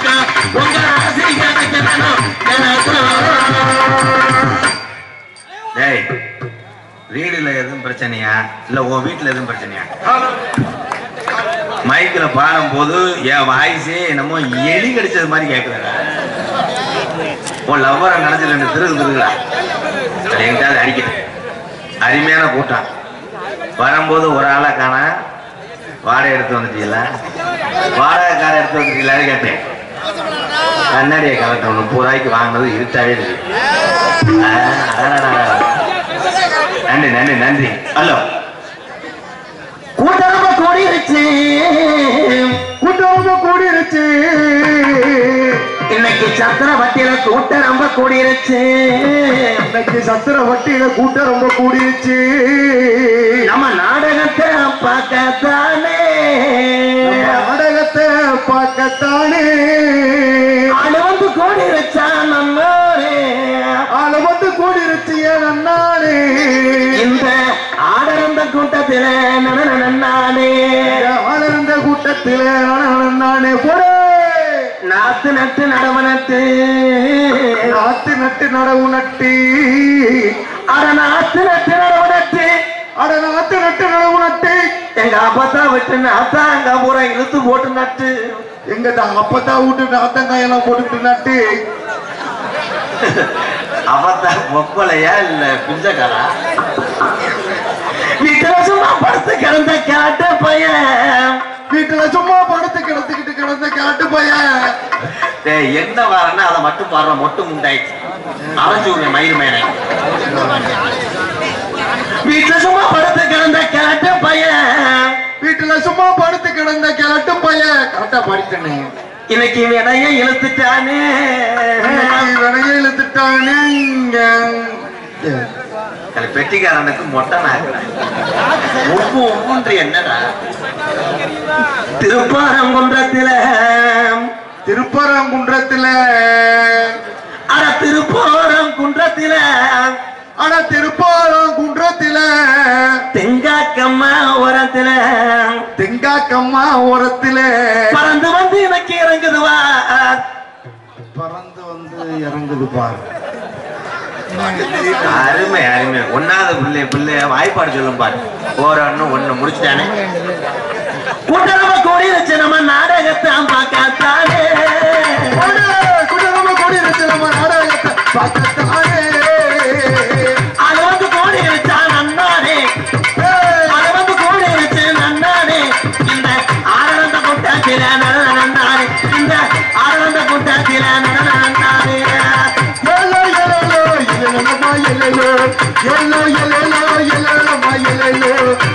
வேணும் உங்க ஆசை எனக்கு வேணும் எனக்கும் டேய் வீடுல எதுவும் பிரச்சனையா இல்ல உன் வீட்டுல எதுவும் பிரச்சனையா மைக்ல பாடும் போது என் வாய்ஸே என்னமோ எலி கடிச்சது மாதிரி கேக்குறா உன் லவ்வரை நினைச்சு ரெண்டு திருகு திருகுடா அது எங்கிட்டாவது அடிக்கிட்டு அருமையான கூட்டம் வரும்போது ஒரு ஆளை காண வாடகை எடுத்து வந்துட்டீங்களா வாடகைக்கார எடுத்து வந்துட்டீங்களான்னு கேட்டேன் கண்ணாடியை கலட்ட முப்பது ரூபாய்க்கு வாங்கினது இருட்டாவே இருக்கு ஆ, அடடடடட. நன்றி நன்றி நன்றி ஹலோ கூட்டரம்ப கூடிருச்சு கூட்டம் கூடிருச்சு இன்னைக்கு சத்திரவட்டியில கூட்டம் ரொம்ப கூடிருச்சு இன்னைக்கு சத்திர வட்டியில கூட்டம் ரொம்ப கூடிருச்சு நம்ம நாடகத்தை பார்க்கத்தானே நாடகத்தை பார்க்கத்தானே ஆளு வந்து கூடிருச்சா நம்மோரே ஆள வந்து கூடிருச்சு ஏன் அண்ணானே இந்த ஆடரந்த கூட்டத்தில நானே ஆளர்ந்த கூட்டத்தில நானே போடே நாத்து நட்டு நடவு நட்டு நாத்து நட்டு நடவு நட்டி அட நாத்து நட்டு நடவு நட்டு அட நாத்து நட்டு நடவு நட்டி எங்க அப்பத்தா விட்டு நாத்தா அங்க பூரா இழுத்து போட்டு நட்டு எங்க தான் அப்பதான் விட்டு நாத்தங்காயெல்லாம் போட்டுட்டு நட்டு அவத்தா ஒப்பலையா இல்ல பிஞ்சக்காரா வீட்டுல சும்மா படுத்து கிடந்த காட்டு பையன் வீட்டுல சும்மா படுத்து கிடந்துக்கிட்டு கிடந்த காட்டு பையன் டேய் என்ன வாரன்னா அதை மட்டும் பாடுற மொட்டு முண்டாயிடுச்சு அரைஞ்சு விடுறேன் மயிர் மேனை வீட்டுல சும்மா படுத்து கிடந்த காட்டு பையன் வீட்டுல சும்மா படுத்து கிடந்த கிழட்டு பையன் கரெக்டா படித்தனே இன்னைக்கு வினைய இழுத்துட்டானே வினைய இழுத்துட்டானே இங்க. அது பெட்டிக்காரனுக்கு மொட்டை நாக்குறேன் உப்பு உப்புன்ற என்னடா திருப்பாரங்குன்றத்தில திருப்பரங்குன்றத்துல அட திருப்போரங்குன்றத்தில ஆனா திருப்பரங்குன்றத்துல தெங்காக்கம்மா ஓரத்துல தெங்காக்கம்மா ஓரத்துல பறந்து வந்து எனக்கு இறங்குதுவா பறந்து வந்து இறங்குது பாரு அருமை அருமை ஒன்னாவது பிள்ளை பிள்ளைய வாய்ப்பாடு சொல்லும் பாரு போறன்னு ஒண்ணு முடிச்சுட்டானே கூட்டரவ கூடி வச்சு நம்ம நாடகத்தை பார்க்கத்தானே கொடு, குடும்பமா கொடி வச்சு நம்ம நாடகத்தை பார்க்கத்தானே. அது வந்து கூடி வச்சா நன்னானே ஏய், அது வந்து கூடி வச்சு நன்னானே இந்த ஆனந்த கூட்டத்தில நன்னானே இந்த ஆனந்த கூட்டத்தில நன்னானே எல்லோ, எல்லோ, எல்லோலமா, எல்லோ. எல்லோ, எல்லோ, எல்லோலமா, எல்லோ.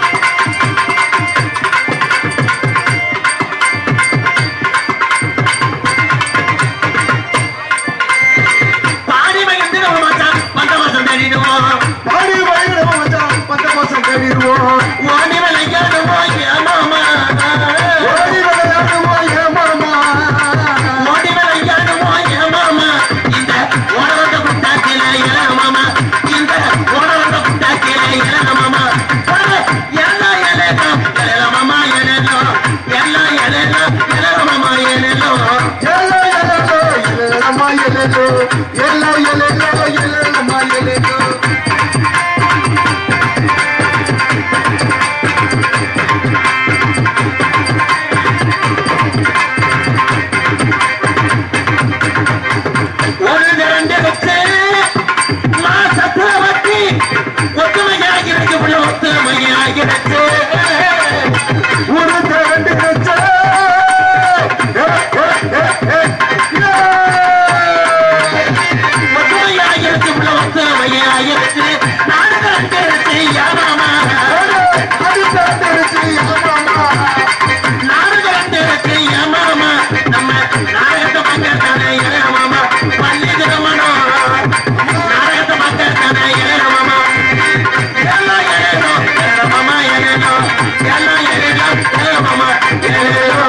பாடி மகிழ்ந்து நம்ம மச்சான் பந்த மாசம் தேடிடுவோம் பாடி வயிறு மச்சான், பத்து மாசம் தேடிடுவோம். ஓடி விளையாடுவோம் ஏமாமா ஓடி விளையாடுவோம், ஏ மாமா. ஓடி விளையாடுவோம் ஏமாமா இந்த ஓடவந்த குட்டாக்கில ஏமாமா இந்த ஓடவந்த குட்டாக்கில ஏமாமா எல்லா எலேனோ எலேமாமா எலேனோ எல்லா எலேனோ எலேமாமா எலேனோ எல்லோ, எல்லோ, எல்லோலமா, எல்லோ. எல்லோ, எல்லோ, எல்லோலமா, எல்லோ. ஒரு ரெண்டு வச்சு மாசத்துல வட்டி ஒத்துமையாகிறது உள்ள ஒத்துமையாகிறது ஒரு திரண்டு வச்சா. ஏ, ஏ, ஏ, ஏ, ஏ. ஒத்துமையாகிறது உள்ள ஒத்துமையாகிறது நாடு கண்டிருச்சு யாமாமா அது திரண்டுருச்சு, ஆமாமா. நாடு கண்டிருச்சு யாமாமா நம்ம நாடகத்தை பார்க்கறதானே ஏமாமா பள்ளி திருமணம் நாடகத்தை பார்க்கறதானே ஏமாமா எல்லாம் ஏனோ ஏமாமா ஏனோ எல்லாம் ஏனோ ஏமாமா ஏனோ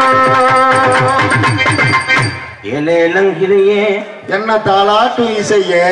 ஏலேலங்கிலேயே என்ன தாளாட்டு இசையே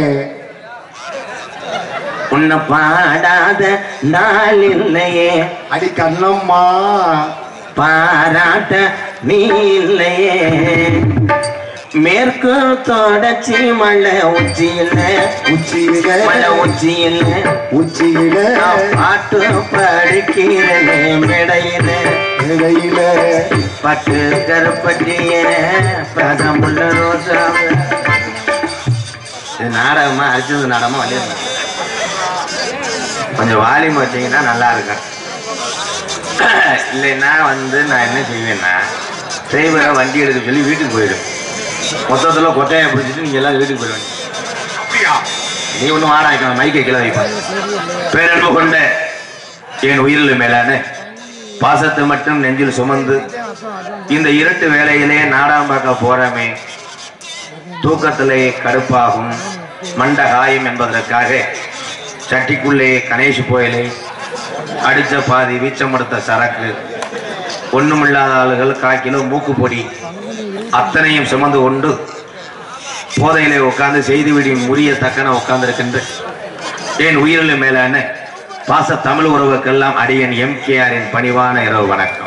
உன்னை பாடாத நாள் இல்லையே அடி கண்ணம்மா பாராட்ட நீ இல்லையே மேற்கு தொடர்ச்சி மலை உச்சியில உச்சியில மலை உச்சியில உச்சியில நான் பாட்டு படிக்கிறேனே மேடையில இடையில பட்டு கருப்பட்டிய பதமுள்ள ரோசா இது நாடகமா அடிச்சது நாடகமா வழியா கொஞ்சம் வாலியம் வச்சீங்கன்னா நல்லா இருக்கும் இல்லைன்னா வந்து நான் என்ன செய்வேன்னா டிரைவரை வண்டி எடுக்க சொல்லி வீட்டுக்கு போயிடும் மொத்தத்தில் கொட்டையை பிடிச்சிட்டு நீங்க எல்லாம் வீட்டுக்கு போயிடுவீங்க அப்படியா நீ ஒன்றும் வாடாக்கணும் மைக்கை கீழே வைப்பேன் பேரன்பு கொண்ட என் உயிரில் மேலான பாசத்தை மட்டும் நெஞ்சில் சுமந்து இந்த இருட்டு வேலையிலே நாடாம் பார்க்க போறமே தூக்கத்திலே கடுப்பாகும் மண்ட காயம் என்பதற்காக சட்டிக்குள்ளே கணேஷ் புயலை அடிச்ச பாதி வீச்சமடுத்த சரக்கு ஒண்ணுமில்லாத ஆளுகள் கால் கிலோ மூக்கு பொடி அத்தனையும் சுமந்து கொண்டு போதையிலே உட்கார்ந்து செய்தி விடியும் முறிய தக்கன உட்கார்ந்திருக்கின்ற என் உயிரில் மேலான பாச தமிழ் உறவுக்கெல்லாம் அடியன் எம்கேஆரின் பணிவான இரவு வணக்கம்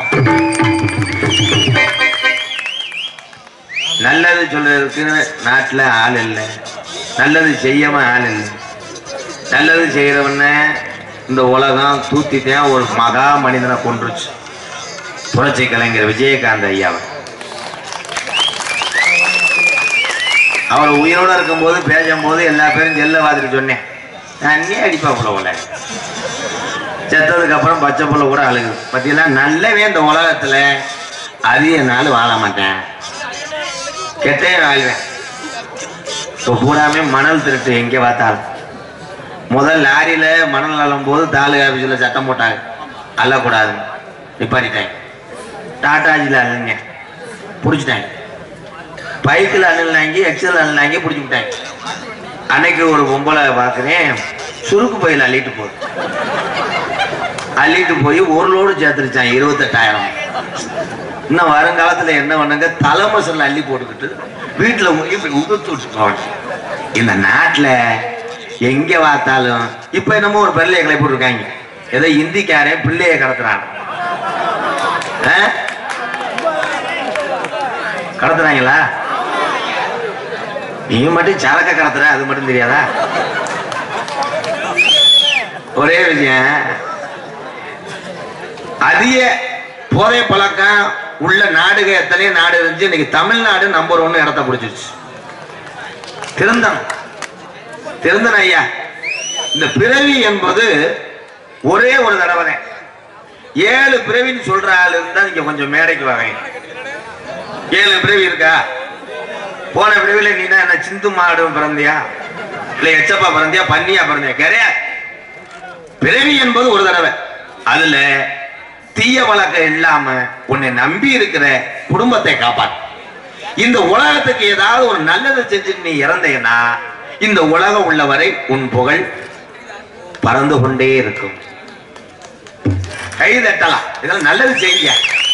நல்லது சொல்றதுக்கு நாட்டுல ஆள் இல்லை நல்லது செய்யாம ஆள் இல்லை நல்லது செய்யறவன இந்த உலகம் தூத்தித்தான் ஒரு மகா மனிதனை கொன்றுச்சு புரட்சி கலைஞர் விஜயகாந்த் ஐயாவை அவர் உயிரோட இருக்கும்போது பேசும்போது எல்லா பேரும் செல்ல வாதிட்டு சொன்னேன் அண்ணே அடிப்பா புள்ள செத்ததுக்கு அப்புறம் பச்சை புள்ள கூட அழுகுது பத்தியெல்லாம் நல்லவே இந்த உலகத்துல அதிக நாள் வாழ மாட்டேன் கெட்டே வாழ்வேன் இப்போ பூராமே மணல் திருட்டு எங்கே பார்த்தாலும் முதல் லாரியில மணல் அள்ளும் போது தாலுகா ஆஃபீஸில் சட்டம் போட்டாங்க அள்ளக்கூடாது நிப்பாட்டிட்டாங்க டாட்டாஜியில் அள்ளுங்க பிடிச்சிட்டாங்க பைக்கில் அள்ளுனாங்க எக்ஸல் அள்ளுனாங்க பிடிச்சி விட்டாங்க அன்னைக்கு ஒரு பொம்பளை பார்க்குறேன் சுருக்கு பையில் அள்ளிட்டு போகுது அள்ளிட்டு போய் ஒரு லோடு சேர்த்துருச்சான் இருபத்தெட்டாயிரம் இன்னும் வருங்காலத்துல என்ன பண்ணுங்க தலைமசல்ல அள்ளி போட்டுக்கிட்டு வீட்டுல போய் இப்படி உதுத்து விட்டுருவாங்க இந்த நாட்டுல எங்க பார்த்தாலும் இப்ப என்னமோ ஒரு பிள்ளைய கிளப்பி இருக்காங்க ஏதோ இந்திக்காரன் பிள்ளைய கடத்துறான் ஆ? கடத்துறாங்களா நீ மட்டும் சரக்க கடத்துற அது மட்டும் தெரியாதா ஒரே விஷயம் அதிக போதை பழக்கம் உள்ள நாடுக எத்தனையோ நாடு இருந்துச்சு இன்னைக்கு தமிழ்நாடு நம்பர் ஒன்னு இடத்த பிடிச்சிருச்சு திருந்தம் திருந்தன் ஐயா இந்த பிறவி என்பது ஒரே ஒரு தடவை தான். ஏழு பிறவின்னு சொல்ற ஆள் இருந்தா நீங்க கொஞ்சம் மேடைக்கு வாங்க ஏழு பிறவி இருக்கா போன பிறவில நீனா என்ன சிந்து மாடு பிறந்தியா இல்ல எச்சப்பா பிறந்தியா பன்னியா பிறந்தியா கிடையாது பிறவி என்பது ஒரு தடவை அதுல தீய வழக்கம் இல்லாம உன்னை நம்பி இருக்கிற குடும்பத்தை காப்பாத்து இந்த உலகத்துக்கு ஏதாவது ஒரு நல்லது செஞ்சுட்டு நீ இறந்தேன்னா இந்த உலகம் உள்ளவரை உன் புகழ் பறந்து கொண்டே இருக்கும் கை தட்டலாம் இதெல்லாம் நல்லது செய்ய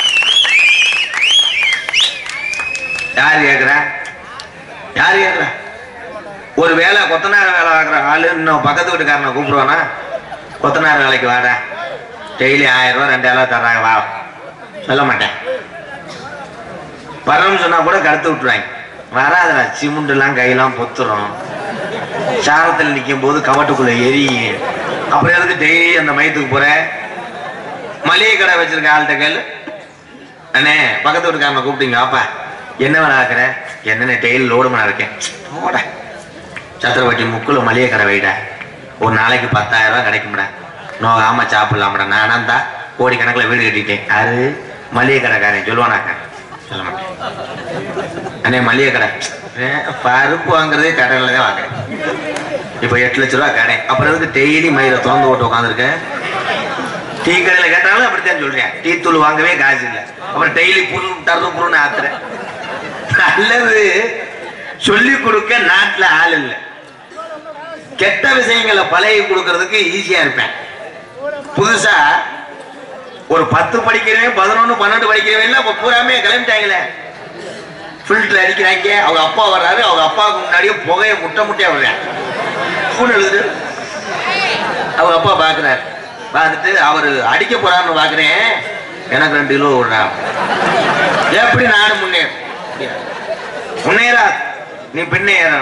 யார் கேக்குற யார் கேக்குற ஒரு வேலை கொத்தனார் வேலை பார்க்குற ஆளு இன்னும் பக்கத்து வீட்டுக்காரனை கூப்பிடுவானா கொத்தனார் வேலைக்கு வாடா டெய்லி ஆயிரம் ரூபா ரெண்டாயிரம் ரூபா தர்றாங்க வா சொல்ல மாட்டேன் பரவன்னு சொன்னா கூட கடத்து விட்டுருவாங்க வராதுடா சிமெண்ட்லாம் கையெல்லாம் பொத்துரும் சாரத்தில் நிற்கும் போது கவட்டுக்குள்ள எரியும் அப்புறம் எதுக்கு டெய்லி அந்த மையத்துக்கு போற மளிகை கடை வச்சிருக்க ஆள்கிட்ட கேளு அண்ணே பக்கத்து வீட்டுக்காரனை கூப்பிட்டீங்க அப்பா என்ன வேணா இருக்கிற என்னென்ன டெய்லி லோடு மணி இருக்கேன் போட சத்திரப்பட்டி முக்குல மளிகை கடை வைடா ஒரு நாளைக்கு பத்தாயிரம் ரூபாய் கிடைக்கும்டா நோகாம சாப்பிடலாம்டா நானும் தான் கோடி கணக்கில் வீடு கட்டிட்டேன் யாரு மளிகை கடைக்காரன் சொல்லுவானாக்கா சொல்ல மாட்டேன் அண்ணே மளிகை கடை ஏ, பருப்பு வாங்குறதே கடையில் தான் வாங்குறேன் இப்போ எட்டு லட்ச ரூபா கடை அப்புறம் எதுக்கு டெய்லி மயிரை திறந்து போட்டு உட்காந்துருக்கேன் டீ கடையில் கேட்டாலும் அப்படித்தான் சொல்றேன் டீ தூள் வாங்கவே காசு இல்லை அப்புறம் டெய்லி புரு தரது புருன்னு ஆத்துறேன் நல்லது சொல்லி கொடுக்க நாட்டுல ஆள் இல்லை கெட்ட விஷயங்களை பழகி கொடுக்கறதுக்கு ஈஸியா இருப்பேன் புதுசா ஒரு பத்து படிக்கிறவன் பதினொன்னு பன்னெண்டு படிக்கிறவன் இப்ப பூராமே கிளம்பிட்டாங்களே ஃபில்டர் அடிக்கிறாங்க அவங்க அப்பா வர்றாரு அவங்க அப்பாவுக்கு முன்னாடியே புகையை முட்டை முட்டையா விடுறேன் ஃபோன் எழுதுது அவங்க அப்பா பாக்குறாரு பார்த்துட்டு அவர் அடிக்க போறாருன்னு பாக்குறேன் எனக்கு ரெண்டு கிலோ விடுறா எப்படி நானும் முன்னேற முன்னேறா நீ பின்னே ஏற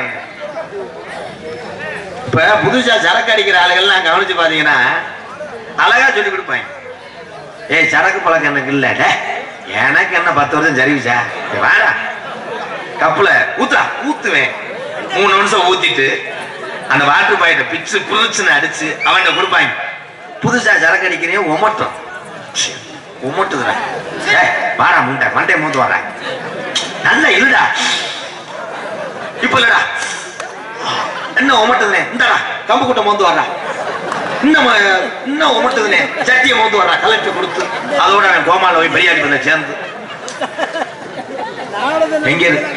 இப்ப புதுசா சரக்கு அடிக்கிற ஆளுகள்லாம் கவனிச்சு பாத்தீங்கன்னா அழகா சொல்லி கொடுப்பாங்க ஏய் சரக்கு பழக்கம் எனக்கு இல்ல டே, எனக்கு என்ன பத்து வருஷம் சரிவிச்சா வாடா கப்புல ஊத்துறா ஊத்துவேன் மூணு நிமிஷம் ஊத்திட்டு அந்த வாட்டர் பாயிட்ட பிச்சு புரிச்சுன்னு அடிச்சு அவன்கிட்ட கொடுப்பாங்க புதுசா சரக்கு அடிக்கிறேன் உமட்டும் ச்சே, உமட்டுதுடா ஏய் வாடா முண்டை மண்டை மூத்து வர்றேன் நல்லா இல்லடா இப்ப இல்லடா என்ன உமட்டுதுனே இந்தாடா கம்பு கூட்டம் மோந்து வர்றா இன்னும் அஹ், இன்னும் உமட்டுதுனே சட்டியை மோந்து வர்றா கலெக்டர் கொடுத்து அதோட அவன் கோமால போய் பெரியாடி பண்ண சேர்ந்து எங்க இருக்கு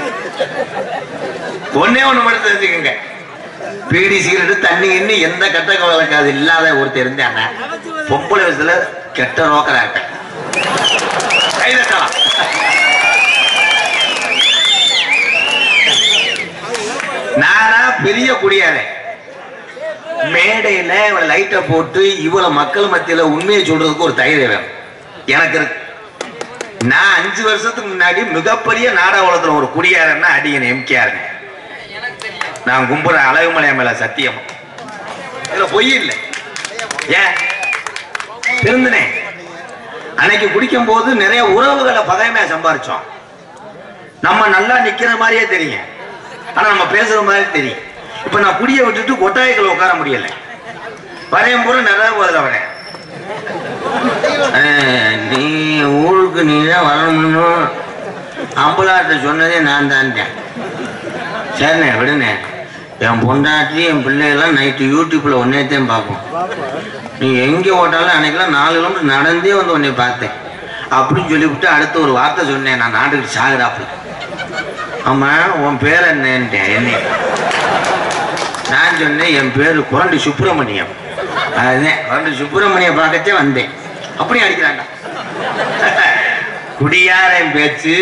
ஒன்னே ஒண்ணு மட்டும் தெரிஞ்சுக்கங்க பீடி சிகரெட் தண்ணி கிண்ணி எந்த கெட்ட கவலைக்காது இல்லாத ஒருத்தர் இருந்தாங்க பொம்பளை வயசுல கெட்ட ரோக்கரா இருப்பேன் கைதட்டலாம் நானா பெரிய குடியாரே மேடையில இவளை லைட்டை போட்டு இவ்வளவு மக்கள் மத்தியில உண்மையை சொல்றதுக்கு ஒரு தைரியம் வேணும் எனக்கு இருக்கு நான் அஞ்சு வருஷத்துக்கு முன்னாடி மிகப்பெரிய நாடக உலகத்துல ஒரு குடியாரன்னா அடியன் எம்கேஆர் நான் கும்புற அழகுமலையா மேல சத்தியம் இதுல பொய் இல்லை ஏன் திருந்தினேன் அன்னைக்கு குடிக்கும் போது நிறைய உறவுகளை பகைமையா சம்பாரிச்சோம் நம்ம நல்லா நிக்கிற மாதிரியே தெரியும் ஆனா நம்ம பேசுற மாதிரி தெரியும் இப்ப நான் குடிய விட்டுட்டு கொட்டாய்க்குள்ள உட்கார முடியல வரையும் பூரா நிறைய போதில் வரேன் அஹ், நீ ஊருக்கு நீ தான் வரணும்னு அம்பலாட்ட சொன்னதே நான் தான்ட்டேன் சரிண்ணே விடுண்ணே என் பொண்டாட்டி என் பிள்ளைகள்லாம் நைட்டு யூடியூப்ல ஒன்னேத்தையும் பார்ப்போம் நீ எங்கே ஓட்டாலும் அன்னைக்கெல்லாம் நாலு கிலோமீட்டர் நடந்தே வந்து உன்னை பார்த்தேன் அப்படின்னு சொல்லிவிட்டு அடுத்து ஒரு வார்த்தை சொன்னேன் நான் நாட்டுக்கு சாகுறாப்படி ஆமா உன் பேர் என்னன்ட்டேன் என்னை நான் சொன்னேன் என் பேர் குரண்டி சுப்பிரமணியம் அதுதான் குரண்டி சுப்பிரமணியம் பார்க்கத்தே வந்தேன் அப்படி அடிக்கிறாங்க குடியாரன் பேச்சு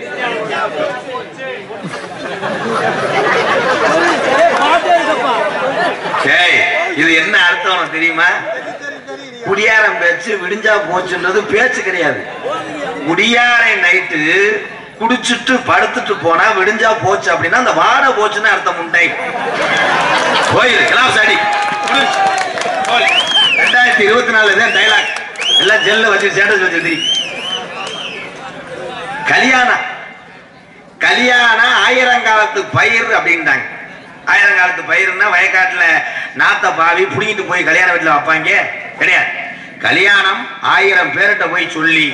ஏய் இது என்ன அர்த்தம் உனக்கு தெரியுமா குடியாரன் பேச்சு விடிஞ்சா போச்சுன்றது பேச்சு கிடையாது குடியாரன் நைட்டு குடிச்சிட்டு படுத்துட்டு போனா விடிஞ்சா போச்சு அப்படின்னா அந்த வாட போச்சுன்னு அர்த்தம் உண்டை கோயில் கிளாஸ் அடி குடிச்சு. போல். ரெண்டாயிரத்தி இருபத்தி நாலு தான் டைலாக் எல்லாம் ஜெல்ல வச்சு ஸ்டேட்டஸ் வச்சு கல்யாணம் கல்யாணம் ஆயிரங்காலத்து பயிர் அப்படின்ட்டாங்க ஆயிரங்காலத்து பயிர்னா வயக்காட்டுல நாத்த பாவி புடிங்கிட்டு போய் கல்யாண வீட்டுல வைப்பாங்க கிடையாது கல்யாணம் ஆயிரம் பேர்கிட்ட போய் சொல்லி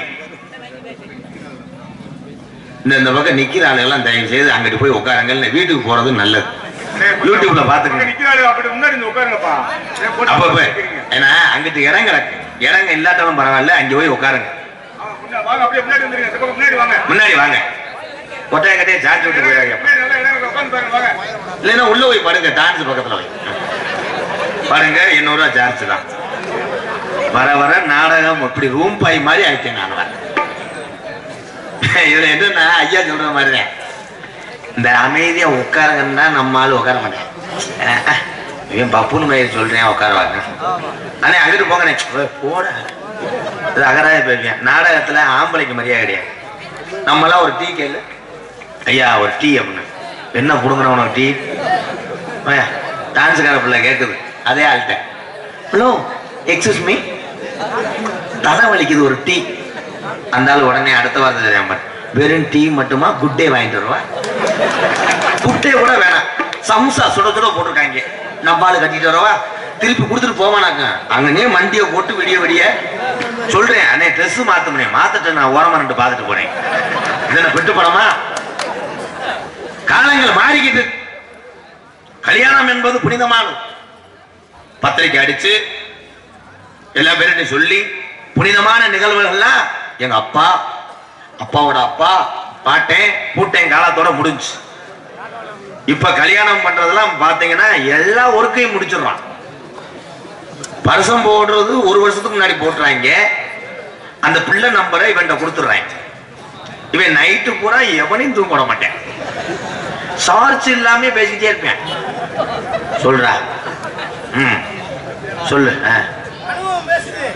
இந்த இந்த பக்கம் நிக்கிற ஆளுகெல்லாம் தயவு செய்து அங்கிட்டு போய் உட்காருங்கன்னு வீட்டுக்கு போறது நல்லது யூடியூப்ல பாத்துக்கங்க நிக்கிறாரு அப்படி முன்னாடி வந்து உட்காருங்கப்பா ஏன் போட்டு அப்ப போய் நிக்கிறீங்க? ஏன்னா அங்கிட்டு இடம் கிடக்கு இடங்க இல்லாட்டாலும் பரவாயில்ல அங்க போய் உட்காருங்க ஆ, முன்னா- வாங்க அப்படியே முன்னாடி வந்துருங்க இந்த பக்கம் முன்னாடி வாங்க முன்னாடி வாங்க கொட்டையை கட்டையை சாட்டி விட்டு போயிருங்க முன்னாடி நல்லா இடம் உட்காந்து பாருங்க வாங்க இல்லைன்னா உள்ள போய் படுங்க டான்ஸ் பக்கத்துல போய் பாருங்க எண்ணூறு ரூபா சார்ஜ் தான் வர வர நாடகம் இப்படி ரூம் பாய் மாதிரி ஆயிட்டேன் நான் வர இதுல என்னன்னா ஐயா சொல்ற மாதிரி தான் இந்த அமைதியா உட்காருங்கன்னா நம்ம ஆளு உட்கார மாட்டேன் அஹ், இவன் பப்புன்னு மாதிரி சொல்றேன் உட்காருவாங்க ஆனா அங்கிட்டு போங்கண்ணே ஏய், போட இது அகராய போயிருக்கேன் நாடகத்துல ஆம்பளைக்கு மரியாதை கிடையாது நம்மளாம் ஒரு டீ கேளு ஐயா ஒரு டீ அப்படின்னு என்ன புடுங்குற உனக்கு டீ ஐயா டான்ஸுக்கார பிள்ளை கேட்குது அதே ஆள்கிட்ட ஹலோ எக்ஸ்கூஸ் மீ தலை வலிக்குது ஒரு டீ அந்த ஆள் உடனே அடுத்த வார்த்தை தெரியாம வெறும் டீ மட்டுமா குட் டே வாங்கிட்டு வருவா குட் டே கூட வேணாம் சம்சா சுட சுட போட்டிருக்காங்க நம்பாலு கட்டிட்டு வரவா திருப்பி கொடுத்துட்டு போவானாக்க அங்கனே மண்டியை போட்டு விடிய விடிய சொல்றேன் அண்ணே ட்ரெஸ் மாத்த முடியும் மாத்திட்டு நான் ஓரமா ரெண்டு பார்த்துட்டு போறேன் இது என்ன பெட்டு படமா காலங்கள் மாறிக்கிட்டு கல்யாணம் என்பது புனிதமானது பத்திரிக்கை அடிச்சு எல்லா பேர்கிட்டையும் சொல்லி புனிதமான நிகழ்வுகள்லாம் எங்க அப்பா அப்பாவோட அப்பா பாட்டேன் பூட்டேன் காலத்தோட முடிஞ்சு இப்ப கல்யாணம் பண்றதெல்லாம் பாத்தீங்கன்னா எல்லா ஒர்க்கையும் முடிச்சிடுறான் வருஷம் போடுறது ஒரு வருஷத்துக்கு முன்னாடி போட்டுறாங்க அந்த பிள்ளை நம்பரை இவன்கிட்ட கொடுத்துடுறாங்க இவன் நைட்டு பூரா எவனையும் தூங்க விட மாட்டேன் சார்ஜ் இல்லாம பேசிக்கிட்டே இருப்பேன் சொல்றா ம் சொல்லு ஆ.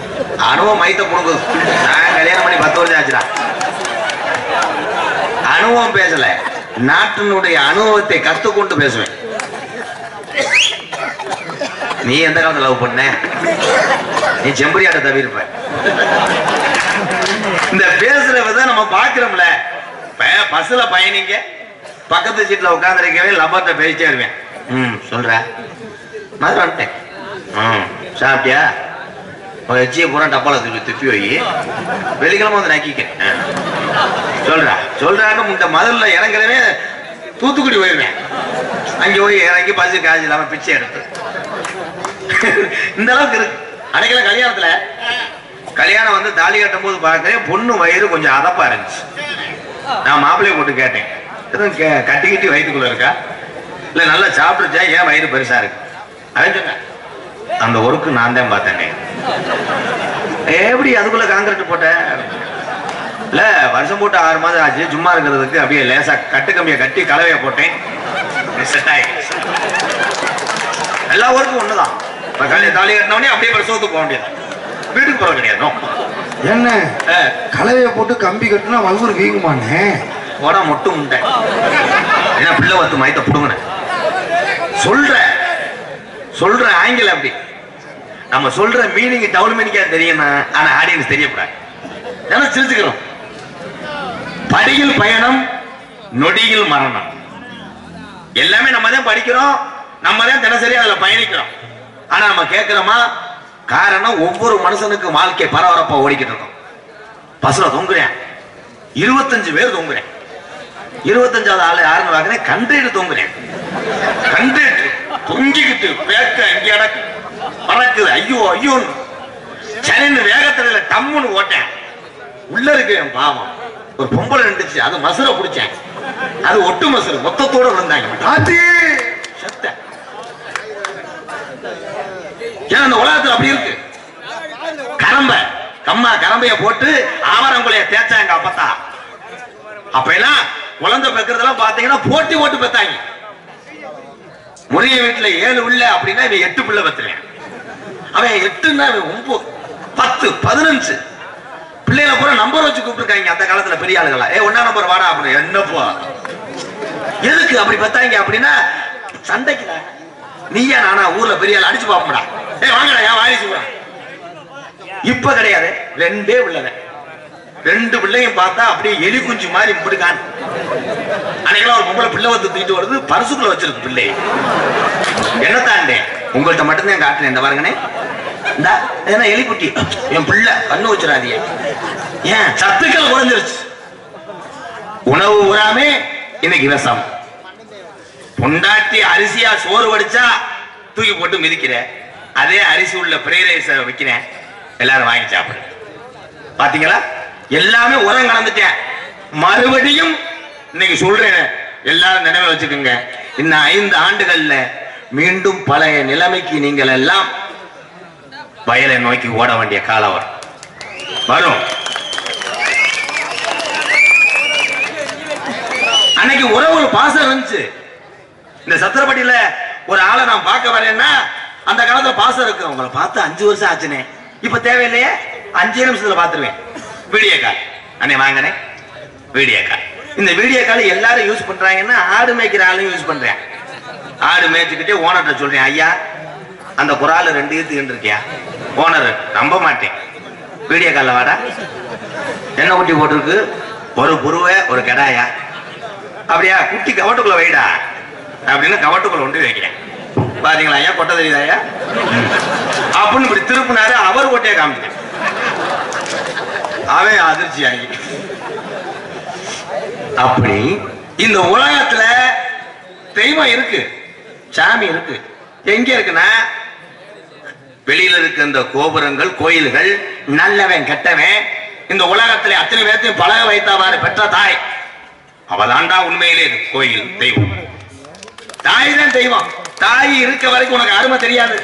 அனுபவம் மைத்த புடுங்குது நான் கல்யாணம் பண்ணி பத்து வருஷம் ஆச்சுடா அனுபவம் பேசல நாட்டினுடைய அனுபவத்தை கத்துக்கொண்டு பேசுவேன் நீ எந்த காலத்துல லவ் பண்ண நீ செம்பரியாட்ட தவிர்ப்ப இந்த பேசுற விதம் நம்ம பாக்குறோம்ல ப- பஸ்ல பயணிங்க பக்கத்து சீட்ல உட்காந்துருக்கவே லப்பர்ட்ட பேசிட்டே இருவேன் ம் சொல்ற மாதிரி வந்துட்டேன் ம் சாப்பிட்டியா உன் எச்சியை பூரா டப்பால துப்பி துப்பி வை வெள்ளிக்கிழமை வந்து நக்கிக்க ஆ. சொல்றா சொல்றான்னு இந்த மதுரில் இறங்குறவே தூத்துக்குடி போயிருவேன் அங்கே போய் இறங்கி பஸ் காசு இல்லாம பிச்சை எடுத்து இந்த அளவுக்கு இருக்கு அன்னைக்கல கல்யாணத்துல கல்யாணம் வந்து தாலி கட்டும் போது பார்க்கிறேன் பொண்ணு வயிறு கொஞ்சம் அதப்பா இருந்துச்சு நான் மாப்பிள்ளைய போட்டு கேட்டேன் எதுவும் கே- கட்டி கட்டி வயிற்றுக்குள்ள இருக்கா இல்ல நல்லா சாப்பிட்டுச்சா ஏன் வயிறு பெருசா இருக்கு அவன் சொன்னேன் அந்த ஒர்க்கு நான் தான் பார்த்தேனே எப்படி அதுக்குள்ள காங்கிரட் போட்ட இல்ல வருஷம் போட்டு ஆறு மாதம் ஆச்சு சும்மா இருக்கிறதுக்கு அப்படியே லேசா கட்டு கம்பியை கட்டி கலவையை போட்டேன் செட் ஆயிடுச்சு எல்லா ஒர்க்கும் ஒண்ணுதான் இப்ப கல்யாணம் தாலி கட்டினவனே அப்படியே பிரசவத்துக்கு போக வேண்டியது வீட்டுக்கு போக கிடையாது no. என்ன ஏ, கலவைய போட்டு கம்பி கட்டினா வகுறு வீங்குமானே போடா மொட்டு முண்டை ஏன்னா பிள்ளை வத்து மயத்த புடுங்கினேன் சொல்ற சொல்ற ஆங்கில அப்படி நம்ம சொல்ற மீனிங் டவுன் மீனிங்கா தெரியும் ஆனா ஆடியன்ஸ் தெரியக்கூடாது ஏன்னா சிரிச்சுக்கிறோம் படியில் பயணம் நொடியில் மரணம் எல்லாமே நம்ம தான் படிக்கிறோம் நம்ம தான் தினசரி அதுல பயணிக்கிறோம் ஆனா நம்ம கேட்கிறோமா காரணம் ஒவ்வொரு மனுஷனுக்கு வாழ்க்கை பரபரப்பா ஓடிக்கிட்டு இருக்கோம் பஸ்ல தொங்குறேன் இருபத்தஞ்சு பேர் தொங்குறேன் இருபத்தஞ்சாவது ஆளு யாருன்னு பாக்குறேன் கண்டேட்டு தொங்குறேன் கண்டேட்டு தொங்கிக்கிட்டு வேக்க இங்க அடக்கு பறக்குது ஐயோ ஐயோன்னு சரின்னு வேகத்துல டம்முன்னு ஓட்டேன் உள்ள இருக்கு என் பாவம் ஒரு பொம்பளை நின்றுச்சு அது மசுரை பிடிச்சேன் அது ஒட்டு மசுறு மொத்தத்தோட விழுந்தாங்க ஆத்தி செத்தேன் ஏன் அந்த உலகத்துல அப்படி இருக்கு கரம்ப கம்மா கரம்பைய போட்டு ஆவரங்குலைய தேய்ச்சாங்க அப்பத்தா அப்ப எல்லாம் குழந்தை பெக்கிறதெல்லாம் பாத்தீங்கன்னா போட்டி ஓட்டு பெத்தாங்க முறிய வீட்டுல ஏழு உள்ள அப்படின்னா இவன் எட்டு பிள்ளை பெத்துறேன் அவன் எட்டுன்னா இவன் ஒன்பது பத்து பதினஞ்சு பிள்ளைகளை பூரா நம்பர் வச்சு கூப்பிட்டுருக்காங்க அந்த காலத்துல பெரிய ஆளுகளா ஏ ஒன்னா நம்பர் வாடா அப்படின்னு என்னப்பா எதுக்கு அப்படி பத்தாங்க அப்படின்னா சண்டைக்குடா நீயா நானா ஊர்ல பெரிய ஆள் அடிச்சு பாப்போம்டா ஏ வாங்கடா ஏன் வாரிசு போறான் இப்ப கிடையாது ரெண்டே பிள்ளைங்க ரெண்டு பிள்ளையும் பார்த்தா அப்படியே எலி குஞ்சு மாதிரி இப்படிக்கான் அன்னைக்கெல்லாம் ஒரு பொம்பளை பிள்ளை வந்து தூக்கிட்டு வருது பரிசுக்குள்ள வச்சிருக்கு பிள்ளை என்ன தாண்டே உங்கள்ட்ட மட்டும்தான் காட்டுறேன் இந்த பாருங்கண்ணே இந்த ஏன்னா எலிக்குட்டி என் பிள்ளை கண்ணு வச்சிடாதீங்க ஏன் சத்துக்கள் குறைஞ்சிருச்சு உணவு உறாமே இன்னைக்கு விஷம் பொண்டாட்டி அரிசியா சோறு வடிச்சா தூக்கி போட்டு மிதிக்கிற அதே அரிசி உள்ள ஃப்ரைட் ரைஸ் வைக்கிறேன் எல்லாரும் வாங்கி சாப்பிடு பாத்தீங்களா எல்லாமே உரம் கலந்துட்டேன் மறுபடியும் இன்னைக்கு சொல்றேன் எல்லாரும் நினைவில் வச்சுக்கோங்க இன்னும் ஐந்து ஆண்டுகள்ல மீண்டும் பழைய நிலைமைக்கு நீங்கள் எல்லாம் வயலை நோக்கி ஓட வேண்டிய காலம் வரும் வரும் அன்னைக்கு உறவு பாசம் இருந்துச்சு இந்த சத்திரப்பட்டியில ஒரு ஆளை நான் பார்க்க வரேன்னா அந்த காலத்துல பாசம் இருக்கு உங்களை பார்த்து அஞ்சு வருஷம் ஆச்சுனே இப்ப தேவையில்லையே அஞ்சே நிமிஷத்துல பாத்துருவேன் வீடியோ கால் அண்ணே வாங்கினே வீடியோ கால் இந்த வீடியோ கால் எல்லாரும் யூஸ் பண்றாங்கன்னா ஆடு மேய்க்கிற ஆளும் யூஸ் பண்றேன் ஆடு மேய்ச்சிக்கிட்டே ஓனர்கிட்ட சொல்றேன் ஐயா அந்த குரால ரெண்டு ஈத்துக்கிட்டு இருக்கியா ஓனர் நம்ப மாட்டேன் வீடியோ கால்ல வாடா என்ன குட்டி போட்டிருக்கு ஒரு புருவை ஒரு கடாயா அப்படியா குட்டி கவட்டுக்குள்ள வைடா அப்படின்னு கவட்டுக்குள்ள கொண்டு வைக்கிறேன் பாத்தீங்களா ஐயா கொட்டை தெரியுதா ஐயா ம். அப்படின்னு இப்படி திருப்பினாரு அவர் கொட்டையை காமிச்சேன் அவன் அதிர்ச்சி ஆகி அப்படி இந்த உலகத்துல தெய்வம் இருக்கு சாமி இருக்கு எங்க இருக்குன்னா வெளியில இருக்க இந்த கோபுரங்கள் கோயில்கள் நல்லவன் கெட்டவன் இந்த உலகத்துல அத்தனை பேர்த்தையும் பழக வைத்தவாறு பெற்ற தாய் அவதாண்டா உண்மையிலே இது கோயில் தெய்வம் தாய் தான் தெய்வம் தாய் இருக்க வரைக்கும் உனக்கு அருமை தெரியாது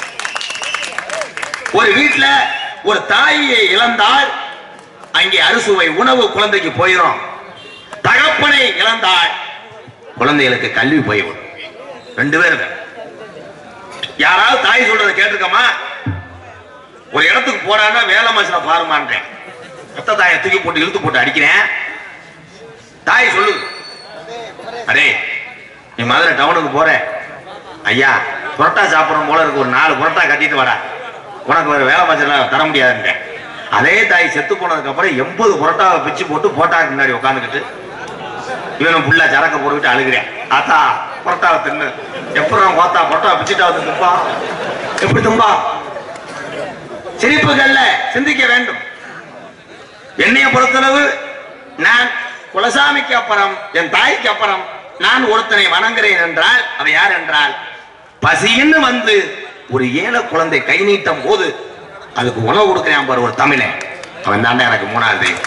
ஒரு வீட்டுல ஒரு தாயை இழந்தால் அங்கே அறுசுவை உணவு குழந்தைக்கு போயிடும் தகப்பனை இழந்தால் குழந்தைகளுக்கு கல்வி போய்விடும் ரெண்டு பேரும் யாராவது தாய் சொல்றதை கேட்டிருக்கமா ஒரு இடத்துக்கு போறான்னா வேலை மனுஷனை பாருமான்றேன் அத்த தாயை தூக்கி போட்டு இழுத்து போட்டு அடிக்கிறேன் தாய் சொல்லு அடே நீ மதுரை டவுனுக்கு போற ஐயா புரோட்டா சாப்பிடணும் போல இருக்கு ஒரு நாலு புரோட்டா கட்டிட்டு வரா உனக்கு வேற வேலை மனுஷன் தர முடியாதுன்றேன் அதே தாய் செத்து போனதுக்கு அப்புறம் எண்பது புரோட்டாவை பிச்சு போட்டு போட்டாக்கு முன்னாடி உட்காந்துக்கிட்டு இவனும் புள்ள சரக்க போட்டுக்கிட்டு அழுகிறேன் ஆத்தா புரோட்டாவை தின்னு எப்படி ஓத்தா புரோட்டாவை பிச்சுட்டா வந்து தும்பா எப்படி தும்பா சிரிப்புகள்ல சிந்திக்க வேண்டும் என்னைய பொறுத்தளவு நான் குலசாமிக்கு அப்புறம் என் தாய்க்கு அப்புறம் நான் ஒருத்தனை வணங்குறேன் என்றால் அவன் யார் என்றால் பசின்னு வந்து ஒரு ஏழை குழந்தை கை நீட்டும் போது அதுக்கு உணவு கொடுக்கிறேன் பாரு ஒரு தமிழன் அவன் தாண்டா எனக்கு மூணாவது தெய்வம்.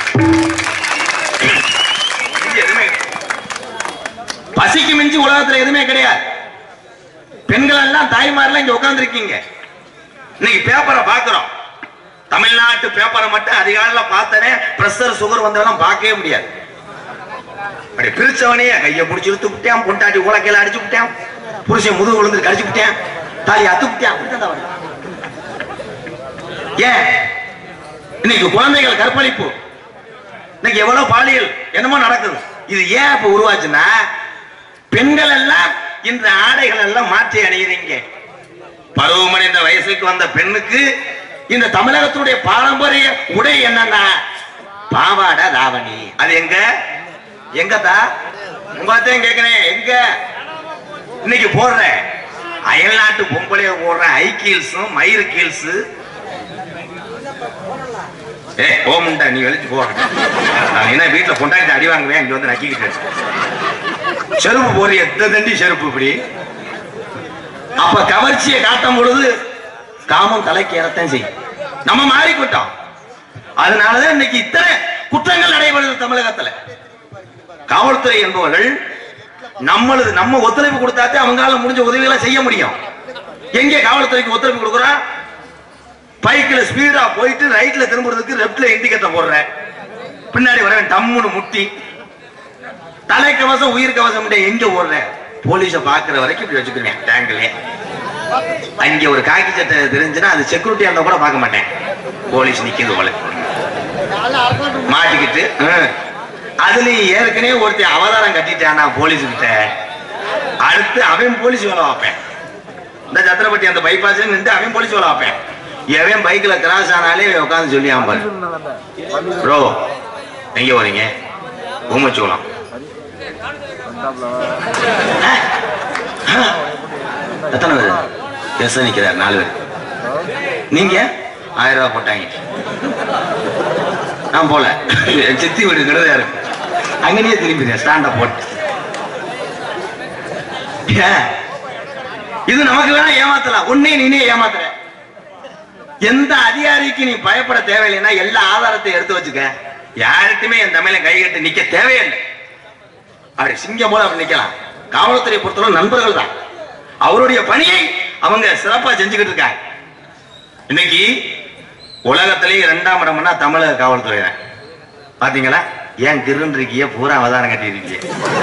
இங்க எதுவுமே கிடையாது. பசிக்கு மிஞ்சி உலகத்துல எதுவுமே கிடையாது பெண்கள் எல்லாம் தாய்மாரெல்லாம் இங்க உட்கார்ந்துருக்கீங்க இன்னைக்கு பேப்பரை பாக்குறோம் தமிழ்நாட்டு பேப்பரை மட்டும் அதிகாலையில பார்த்தனே பிரஷர் சுகர் வந்தவெல்லாம் பார்க்கவே முடியாது அப்படி பிரிச்சவனே கையை பிடிச்சி இழுத்து விட்டான் பொண்டாட்டி உலக்கையில அடிச்சு விட்டான் புருஷன் முதுகு விழுந்து கடிச்சு விட்டான் தாலி அத்து விட்டான் அப்படித்தான் தவறு. ஏன் இன்னைக்கு குழந்தைகள் கற்பழிப்பு இன்னைக்கு எவ்வளவு பாலியல் என்னமோ நடக்குது இது ஏன் இப்ப உருவாச்சுன்னா பெண்கள் எல்லாம் இந்த ஆடைகள் எல்லாம் மாற்றி அணியுறீங்க பருவமடைந்த வயசுக்கு வந்த பெண்ணுக்கு இந்த தமிழகத்துடைய பாரம்பரிய உடை என்னன்னா பாவாடை தாவணி அது எங்க எங்கதா உங்கத்தையும் கேக்குறேன் எங்க இன்னைக்கு போடுற அயல்நாட்டு பொம்பளைய போடுற ஹை கீல்ஸும் மயிறு கீல்ஸ் ஏ ஓமுண்டா நீ வெளிச்சு போ நான் என்ன வீட்டுல கொண்டாடி அடி வாங்குவேன் இங்க வந்து நக்கிக்கிட்டு செருப்பு போடுற எத்தனை தண்டி செருப்பு இப்படி அப்ப கவர்ச்சியை காட்டும் பொழுது காமம் தலைக்கு ஏறத்தான் செய்யும் நம்ம மாறிக்கிட்டோம் அதனாலதான் இன்னைக்கு இத்தனை குற்றங்கள் நடைபெறுது தமிழகத்துல காவல்துறை என்பவர்கள் நம்மளது நம்ம ஒத்துழைப்பு கொடுத்தாத்தே அவங்களால முடிஞ்ச உதவிகளை செய்ய முடியும் எங்க காவல்துறைக்கு ஒத்துழைப்பு கொடுக்குறோம் பைக்ல ஸ்பீடா போயிட்டு ரைட்ல திரும்புறதுக்கு லெப்ட்ல இண்டிகேட்டர் போடுறேன் பின்னாடி வரவன் டம்முன்னு முட்டி தலைக்கவசம் உயிர் கவசம் எங்க ஓடுறேன் போலீஸ பாக்குற வரைக்கும் இப்படி வச்சுக்கிறேன் டேங்க்லயே அங்க ஒரு காக்கி சட்டை தெரிஞ்சுன்னா அது செக்யூரிட்டியா இருந்தா கூட பார்க்க மாட்டேன் போலீஸ் நிக்குது போல மாட்டிக்கிட்டு ஹம். அதுலயும் ஏற்கனவே ஒருத்தன் அவதாரம் கட்டிட்டானா போலீஸ் கிட்ட அடுத்து அவன் போலீஸ் வேலை வைப்பேன் இந்த சத்திரப்பட்டி அந்த பைபாஸ் நின்று அவன் போலீஸ் வேலை வைப்பேன் எவன் பைக்ல கிராஸ் ஆனாலே உட்காந்து சொல்லி பாரு ப்ரோ எங்க வரீங்க ஊமச்சோளம் எத்தனை பேர் எஸ் நிக்கிறார் நாலு பேர் நீங்க ஆயிரம் ரூபாய் போட்டாங்க நான் போல என் சித்தி வீடு கிடதா இருக்கு அங்கனே திரும்பிடுறேன் ஸ்டாண்ட போட்டு ஏன்? இது நமக்கு வேணா ஏமாத்தலாம் உன்னே நீனே ஏமாத்துற எந்த அதிகாரிக்கு நீ பயப்பட தேவையில்லைன்னா எல்லா ஆதாரத்தையும் எடுத்து வச்சுக்க யார்கிட்டயுமே என் தமிழை கைகட்டி நிக்க தேவையில்லை அப்படி சிங்கம் போல அப்படி நிக்கலாம் காவல்துறை பொறுத்தவரை நண்பர்கள் தான் அவருடைய பணியை அவங்க சிறப்பா செஞ்சுக்கிட்டு இருக்காங்க இன்னைக்கு உலகத்திலேயே இரண்டாம் இடம்னா தமிழக காவல்துறை தான் பாத்தீங்களா ஏன் கிருன்னு இருக்கிய பூரா அவதாரம் கட்டி இருக்கீங்க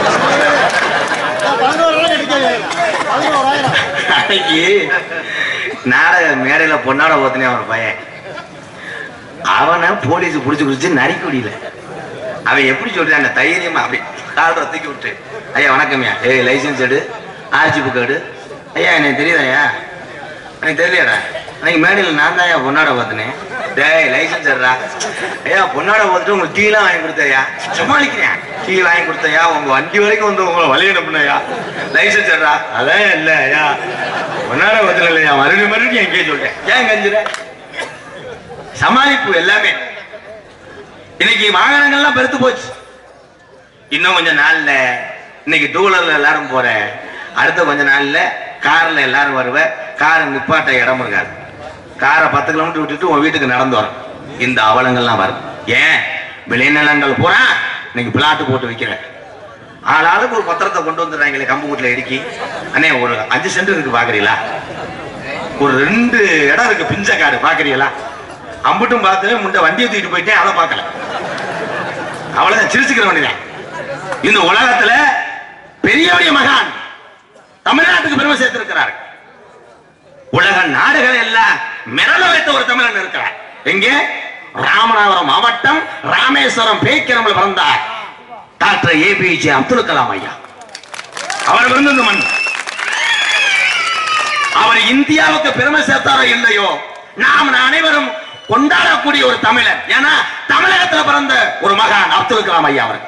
அன்னைக்கு நாடக மேடையில பொன்னாட ஓத்துனே அவன் பையன் அவனை போலீஸ் புடிச்சு புடிச்சு நரிக்க முடியல அவன் எப்படி சொல்றான் தைரியமா அப்படி கால்ற தூக்கி விட்டு ஐயா வணக்கம்யா ஏய் லைசென்ஸ் எடு ஆர்ஜி புக் எடு ஐயா எனக்கு தெரியுதாயா எனக்கு தெரியலடா அன்னைக்கு மேடையில் நான் தான் ஐயா பொன்னாட பார்த்தினேன் டேய் லைசென்ஸ் எடுறா ஐயா பொன்னாட பார்த்துட்டு உங்களுக்கு டீலாம் வாங்கி கொடுத்தையா சமாளிக்கிறேன் டீ வாங்கி கொடுத்தையா உங்க வண்டி வரைக்கும் வந்து உங்களை வழி அனுப்புனையா லைசென்ஸ் எடுறா அதான் இல்ல ஐயா பொன்னாட பார்த்துல இல்லையா மறுபடியும் மறுபடியும் எங்கேயே சொல்லிட்டேன் ஏன் கஞ்சிர சமாளிப்பு எல்லாமே இன்னைக்கு வாகனங்கள்லாம் பெருத்து போச்சு இன்னும் கொஞ்ச நாள்ல இன்னைக்கு டூ வீலர்ல எல்லாரும் போற அடுத்த கொஞ்ச நாள்ல கார்ல எல்லாரும் வருவ காரை நிப்பாட்ட இடம் இருக்காது காரை பத்து கிலோமீட்டர் விட்டுட்டு உன் வீட்டுக்கு நடந்து வரும் இந்த அவலங்கள்லாம் வரும் ஏன் விளைநிலங்கள் பூரா இன்னைக்கு பிளாட்டு போட்டு விற்கிறேன் ஆளாளுக்கு ஒரு பத்திரத்தை கொண்டு வந்துடுறாங்களே கம்பு வீட்டுல இடுக்கி அண்ணே ஒரு அஞ்சு சென்ட் இருக்கு பாக்குறீங்களா ஒரு ரெண்டு இடம் இருக்கு பிஞ்ச காடு பாக்குறீங்களா அம்புட்டும் பார்த்து முண்டை வண்டியை தூக்கிட்டு போயிட்டேன் அதை பார்க்கல அவ்வளவுதான் சிரிச்சுக்கிற வேண்டியதான் இந்த உலகத்துல பெரியவடைய மகான் தமிழ்நாட்டுக்கு பெருமை சேர்த்திருக்கிறார் உலக நாடுகள் எல்லாம் மிரள வைத்த ஒரு தமிழன் இருக்கிறார் எங்கே ராமநாதபுரம் மாவட்டம் ராமேஸ்வரம் பேக்கிரமில் பிறந்தார் டாக்டர் ஏபிஜே அப்துல் கலாம் ஐயா அவர் பிறந்தது மண் அவர் இந்தியாவுக்கு பெருமை சேர்த்தாரோ இல்லையோ நாம் அனைவரும் கொண்டாடக்கூடிய ஒரு தமிழன் ஏன்னா தமிழகத்தில் பிறந்த ஒரு மகான் அப்துல் கலாம் ஐயா அவர்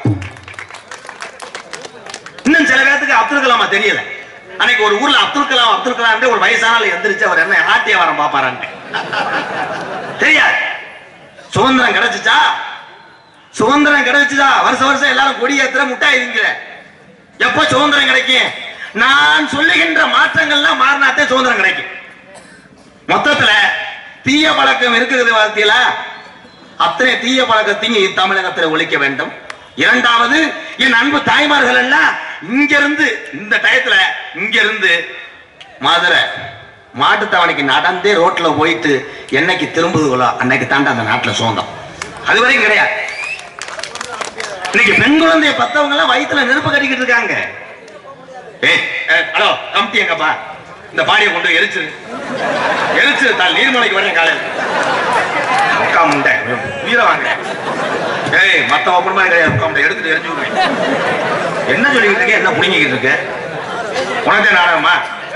இன்னும் சில பேர்த்துக்கு அப்துல் கலாமா தெரியல அன்னைக்கு ஒரு ஊர்ல அப்துல் கலாம் அப்துல் கலாம் ஒரு வயசானால எந்திரிச்சு அவர் என்ன ஆட்டியவாரம் பாப்பாரான்னு தெரியாது சுதந்திரம் கிடைச்சுச்சா சுதந்திரம் கிடைச்சுதா வருஷம் வருஷம் எல்லாரும் கொடி ஏத்துற முட்டாய் திங்கிற எப்ப சுதந்திரம் கிடைக்கும் நான் சொல்லுகின்ற மாற்றங்கள்லாம் மாறினாத்தே சுதந்திரம் கிடைக்கும் மொத்தத்துல தீய பழக்கம் இருக்குது வார்த்தையில அத்தனை தீய பழக்கத்தையும் தமிழகத்தில் ஒழிக்க வேண்டும் இரண்டாவது என் அன்பு தாய்மார்கள் எல்லாம் இங்க இருந்து இந்த டயத்துல இங்க இருந்து மதுரை மாட்டுத்தாவணிக்கு நடந்தே ரோட்ல போயிட்டு என்னைக்கு திரும்புதுகளோ அன்னைக்கு தாண்ட அந்த நாட்டுல சுதந்திரம் அது வரைக்கும் கிடையாது இன்னைக்கு பெண் குழந்தைய பத்தவங்க எல்லாம் வயித்துல நெருப்பு கட்டிக்கிட்டு இருக்காங்க ஏய் ஏய், ஹலோ கம்பி எங்கப்பா இந்த பாடியை கொண்டு போய் எரிச்சிரு எரிச்சிரு தால் நீர்மலைக்கு வரேன் காலையில் உட்கா முண்டை உயிரை வாங்க ஏய் மத்த ஒப்பனமா கிடையாது உட்கா முண்டை எடுத்துட்டு எரிஞ்சு விடுவேன் என்ன சொல்லிக்கிட்டு இருக்க என்ன புடிங்கிக்கிட்டு இருக்க உனக்கே நாடகமா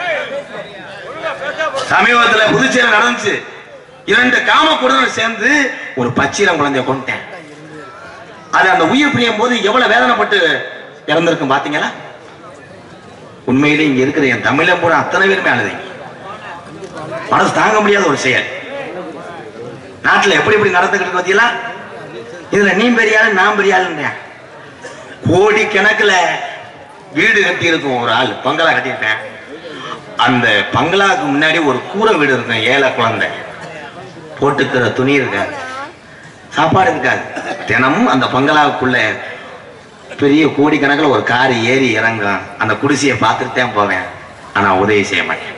சமீபத்துல புதுச்சேரி நடந்துச்சு இரண்டு காம குடும்பம் சேர்ந்து ஒரு பச்சிரம் குழந்தைய கொண்டுட்டேன் அது அந்த உயிர் பிரியும் போது எவ்வளவு வேதனைப்பட்டு இறந்திருக்கும் பாத்தீங்களா உண்மையிலே இங்க இருக்கிற என் தமிழன் பூரா அத்தனை பேருமே அழுதை மனசு தாங்க முடியாத ஒரு செயல் நாட்டுல எப்படி எப்படி நடந்துக்கிட்டு பாத்தீங்களா இதுல நீ பெரிய ஆளு நான் பெரிய ஆளுன்றேன் கோடி கணக்குல வீடு கட்டி இருக்கும் ஒரு ஆள் பங்களா கட்டியிருப்பேன் அந்த பங்களாவுக்கு முன்னாடி ஒரு கூரை வீடு இருக்கும் ஏழை குழந்தை போட்டுக்கிற துணி இருக்காது சாப்பாடு இருக்காது தினமும் அந்த பங்களாவுக்குள்ள பெரிய கோடிக்கணக்கில் ஒரு கார் ஏறி இறங்கும் அந்த குடிசையை பார்த்துட்டு தான் போவேன் ஆனா உதவி செய்ய மாட்டேன்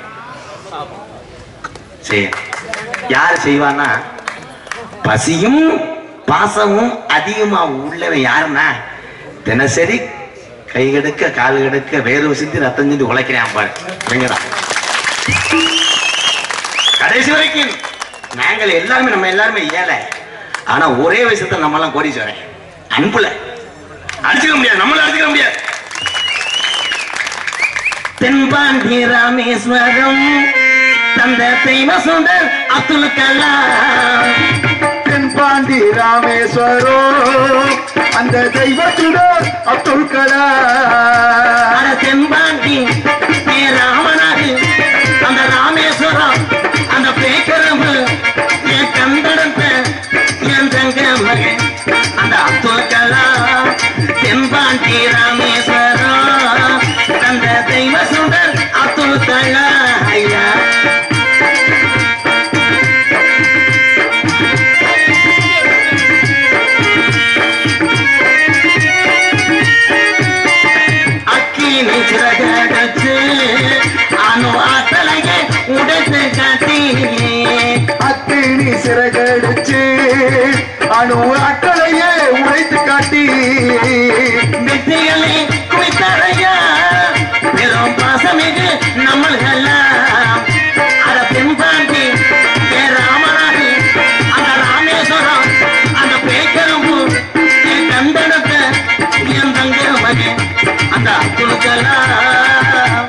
செய்ய யார் செய்வான்னா பசியும் பாசமும் அதிகமா உள்ளவன் யாருன்னா தினசரி கை கெடுக்க கால் கெடுக்க வேர்வை சிந்தி ரத்தம் சிந்தி உழைக்கிறான் பாரு இவங்கதான். கடைசி வரைக்கும் நாங்கள் எல்லாருமே நம்ம எல்லாருமே ஏழை ஆனா ஒரே வயசுல நம்ம எல்லாம் கோடீஸ்வரன் அன்புல அடிச்சுக்க முடியாது நம்மள அடிச்சுக்க முடியாது தென்பாண்டி ராமேஸ்வரம் தந்த தெய்வ சுடர் அப்துல் கலாம் தென்பாண்டி ராமேஸ்வரோ அந்த தெய்வத்துடன் அப்துல் கலாம் அட தென்பாண்டி ஏ ராமநாடு அந்த ராமேஸ்வரம் அந்த பேக்கரம்பு என் கந்தடத்த என் தங்க மகன் அந்த அப்துல் கலாம் தென்பாண்டி ராமேஸ்வரம் அந்த தெய்வ சுடர் அப்துல் கலாம் ஐயா அக்கினி சிறகடச்சு அணு ஆத்தலையை உடைத்து காட்டி அத்தினி சிறகடிச்சு அணு அட்டளையே உடைத்து காட்டி வெற்றிகளை குவித்தறையா பெரும் பாசமிகு நம்மள்கெல்லாம் அத பெண்பாண்டி ஏ ராமநாடு அந்த ராமேஸ்வரம் அந்த பேக்கரம்பு என் கண்டனத்த என் தங்க மகன் அந்த அப்துல் கலாம்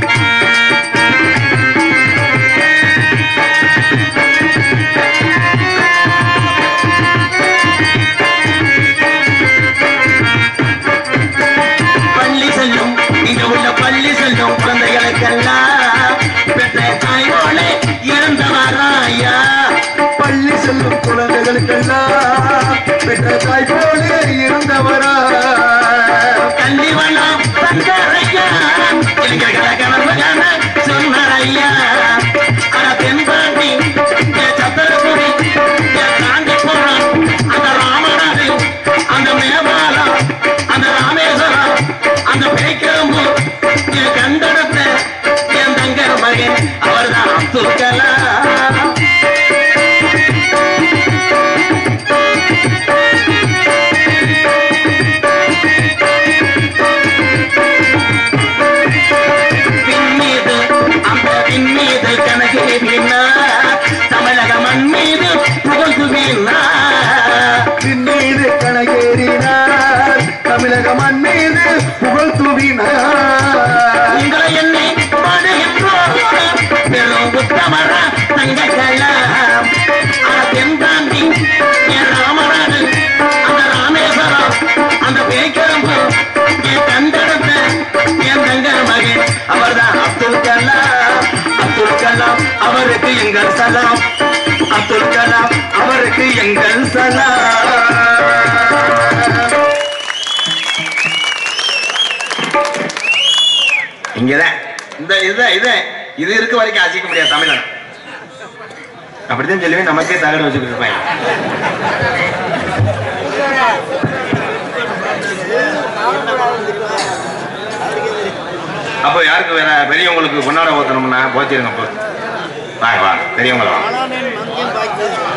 பள்ளி செல்லும் இங்க உள்ள பள்ளி செல்லும் குழந்தைகளுக்கெல்லாம் பெற்ற தாயோடு இறந்தவராயா பள்ளி செல்லும் குழந்தைகளுக்கெல்லாம் பெற்ற தாய் போலே இருந்தவரா கல்வி வண்ணம் தங்கரையா இளைஞர்களை கனவு காண சொன்னாரையா ஆனா தென்பாண்டி என் சத்திரகுடி என் தாண்டி போறோம் அந்த ராமநாடு அந்த மேவாலம் அந்த ராமேஸ்வரம் அந்த பேக்கரம்பு என் கண்டனத்தை என் தங்க மகன் அவர்தான் அப்துல் கலாம் பின்மீது அந்த பின்மீது கணக்கு பின்னார் அவர்தான் அப்துல் கலாம் அப்துல் கலாம் அவருக்கு எங்கள் சலாம் அப்துல் கலாம் அவருக்கு எங்கள் சலாம் இங்கதான் இந்த இதுதான் இது இது இருக்க வரைக்கும் அசிக்க முடியாது தமிழன் அப்படித்தான் சொல்லுவேன் நமக்கே தகடு வச்சுக்கிட்டு இருப்பாங்க அப்போ யாருக்கு வேற பெரியவங்களுக்கு கொண்டாட போத்தணும்னா போச்சிருங்க அப்போ வாங்க வாங்க பெரியவங்கள வாங்க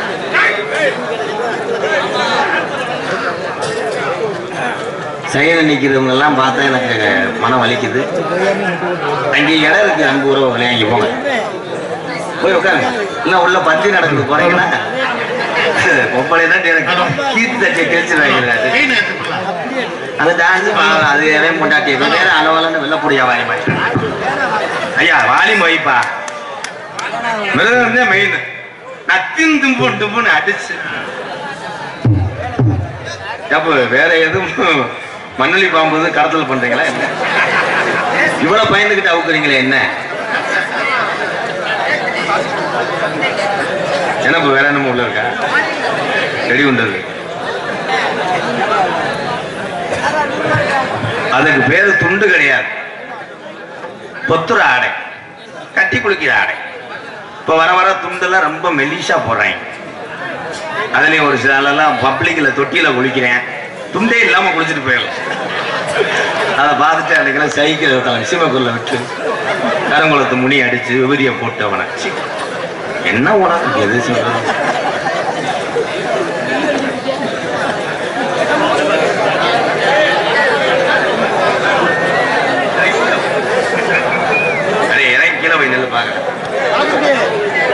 சைடில் நிற்கிறவங்க எல்லாம் பார்த்தா எனக்கு மனம் வலிக்குது அங்கே இடம் இருக்கு அன்பு உறவுகளே அங்கே போங்க போய் உட்காருங்க இல்லை உள்ள பத்தி நடக்குது போறீங்கன்னா ஒப்பளை தான் எனக்கு கீர்த்தி தட்டியை கிழிச்சிருவாங்க அது டான்ஸ் அது எவன் கொண்டாட்டி வேற அளவலன்னு வெள்ளப்பொடியா வாரி மாதிரி ஐயா வாலி மொய்ப்பா மிருதம் தான் மெயின் நத்தின் தும்பு தும்புன்னு அடிச்சு அப்போ வேற எதுவும் மண்ணொலி பாம்பு கடத்தல் பண்றீங்களா என்ன இவ்வளவு பயந்துகிட்டு அவுக்குறீங்களே என்ன என்ன இப்ப வேற என்னமோ உள்ள இருக்கா ரெடி உண்டது அதுக்கு பேரு துண்டு கிடையாது பொத்துற ஆடை கட்டி குளிக்கிற ஆடை இப்ப வர வர துண்டெல்லாம் ரொம்ப மெலிசா போடுறாங்க அதுலயும் ஒரு சில ஆளெல்லாம் பப்ளிக்ல தொட்டியில குளிக்கிறேன் துண்டே இல்லாம குளிச்சுட்டு போயிடலாம் அதை பார்த்துட்டு அன்னைக்கெல்லாம் சைக்கிள் விட்டாங்க சிவகுள்ள விட்டு கருங்குளத்து முனி அடிச்சு விபதியை போட்டு அவனை ச்சீ, என்ன உனக்கு எது சொல்றது அடே இறங்கி கீழே போய் நெல் பாக்குறேன்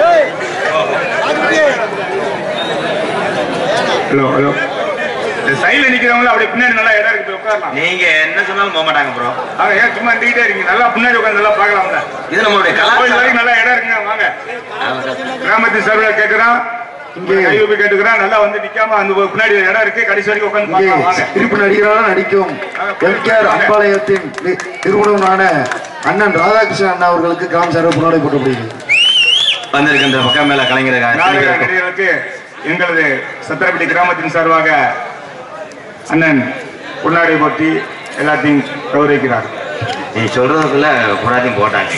ஹலோ ஹலோ சைடுல நிக்கிறவங்க அப்படியே பின்னாடி நல்லா இடம் இருக்கு போய் உட்காரலாம் நீங்க என்ன சொன்னாலும் போக மாட்டாங்க ப்ரோ அவங்க ஏன் சும்மா நின்றுட்டே இருக்கீங்க நல்லா பின்னாடி உட்காந்து நல்லா பார்க்கலாம்ல இது நம்மளுடைய கோயில் கலாச்சாரம் வரைக்கும் நல்லா இடம் இருக்குங்க வாங்க கிராமத்து சர்வில் கேட்கிறோம் இங்கே கையூபி கேட்டுக்கிறோம் நல்லா வந்து நிக்காம அந்த பின்னாடி இடம் இருக்கு கடைசி வரைக்கும் உட்காந்து பார்க்கலாம் வாங்க திருப்பு நடிகராக நடிக்கும் எம்கேஆர் அம்பாளையத்தின் நி- நிறுவனமான அண்ணன் ராதாகிருஷ்ணன் அண்ணா அவர்களுக்கு கிராம சார்பு முன்னாடி போட்டப்படுகிறது வந்திருக்கின்ற பக்கம் மேல நாடக கலைஞர் நடிகர்களுக்கு எங்களது சத்திரப்பட்டி கிராமத்தின் சார்பாக அண்ணன் உள்நாடை போட்டி எல்லாத்தையும் கௌரவிக்கிறார் நீ சொல்றதுக்குள்ள புறாத்தையும் போட்டாங்க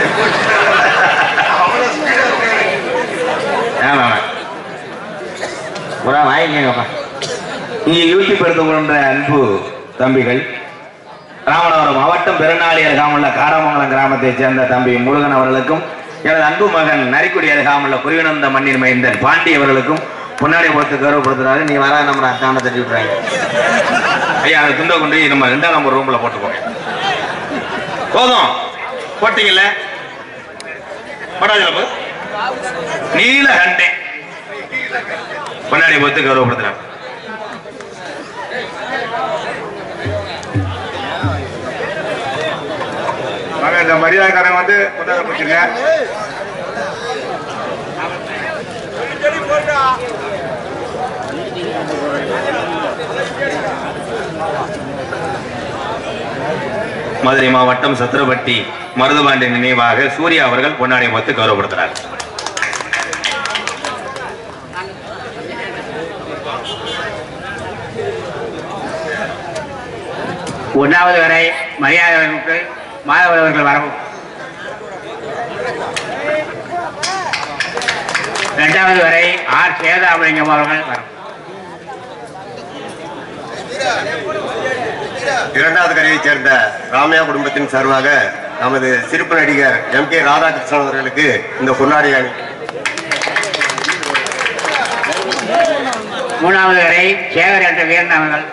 ஆமா ஆமா. புறா வாங்கிக்கங்கப்பா இங்கே யூடியூப் எடுத்து கொண்ட அன்பு தம்பிகள் ராமநாதபுரம் மாவட்டம் பெருநாளி அருகாமுள்ள காரமங்கலம் கிராமத்தைச் சேர்ந்த தம்பி முருகன் அவர்களுக்கும் எனது அன்பு மகன் நரிக்குடி அருகாமுள்ள குறிவினந்த மண்ணின் மைந்தன் பாண்டி அவர்களுக்கும் முன்னாடி போட்டு கௌரவப்படுத்துறாரு நீ வர நம்ம அக்கான தட்டி விட்டுறாங்க ஐயா அந்த துண்டை கொண்டு போய் நம்ம ரெண்டாம் நம்பர் ரூம்ல போட்டு போங்க போதும் போட்டீங்கல்ல போட்டாச்சு நீல கண்டே முன்னாடி போட்டு கௌரவப்படுத்துறாங்க வாங்க இந்த மரியாதைக்காரங்க வந்து கொண்டாட போச்சுங்க மதுரை மாவட்டம் சத்திரப்பட்டி மருதுபாண்டி நினைவாக சூர்யா அவர்கள் பொன்னாடை போத்து கௌரவப்படுத்துறார் ஒன்றாவது வரை மரியாதைகளுக்கு மாதவர்கள் வரவும் இரண்டாவது வரை ஆர் சேதாபலிங்கம் அவர்கள் வரவும் இரண்டாவது கரையைச் சேர்ந்த ராமையா குடும்பத்தின் சார்பாக நமது சிறப்பு நடிகர் எம் கே ராதாகிருஷ்ணன் அவர்களுக்கு இந்த பொன்னாடி அணி மூணாவது வரை சேகர் என்ற வீரன் அவர்கள்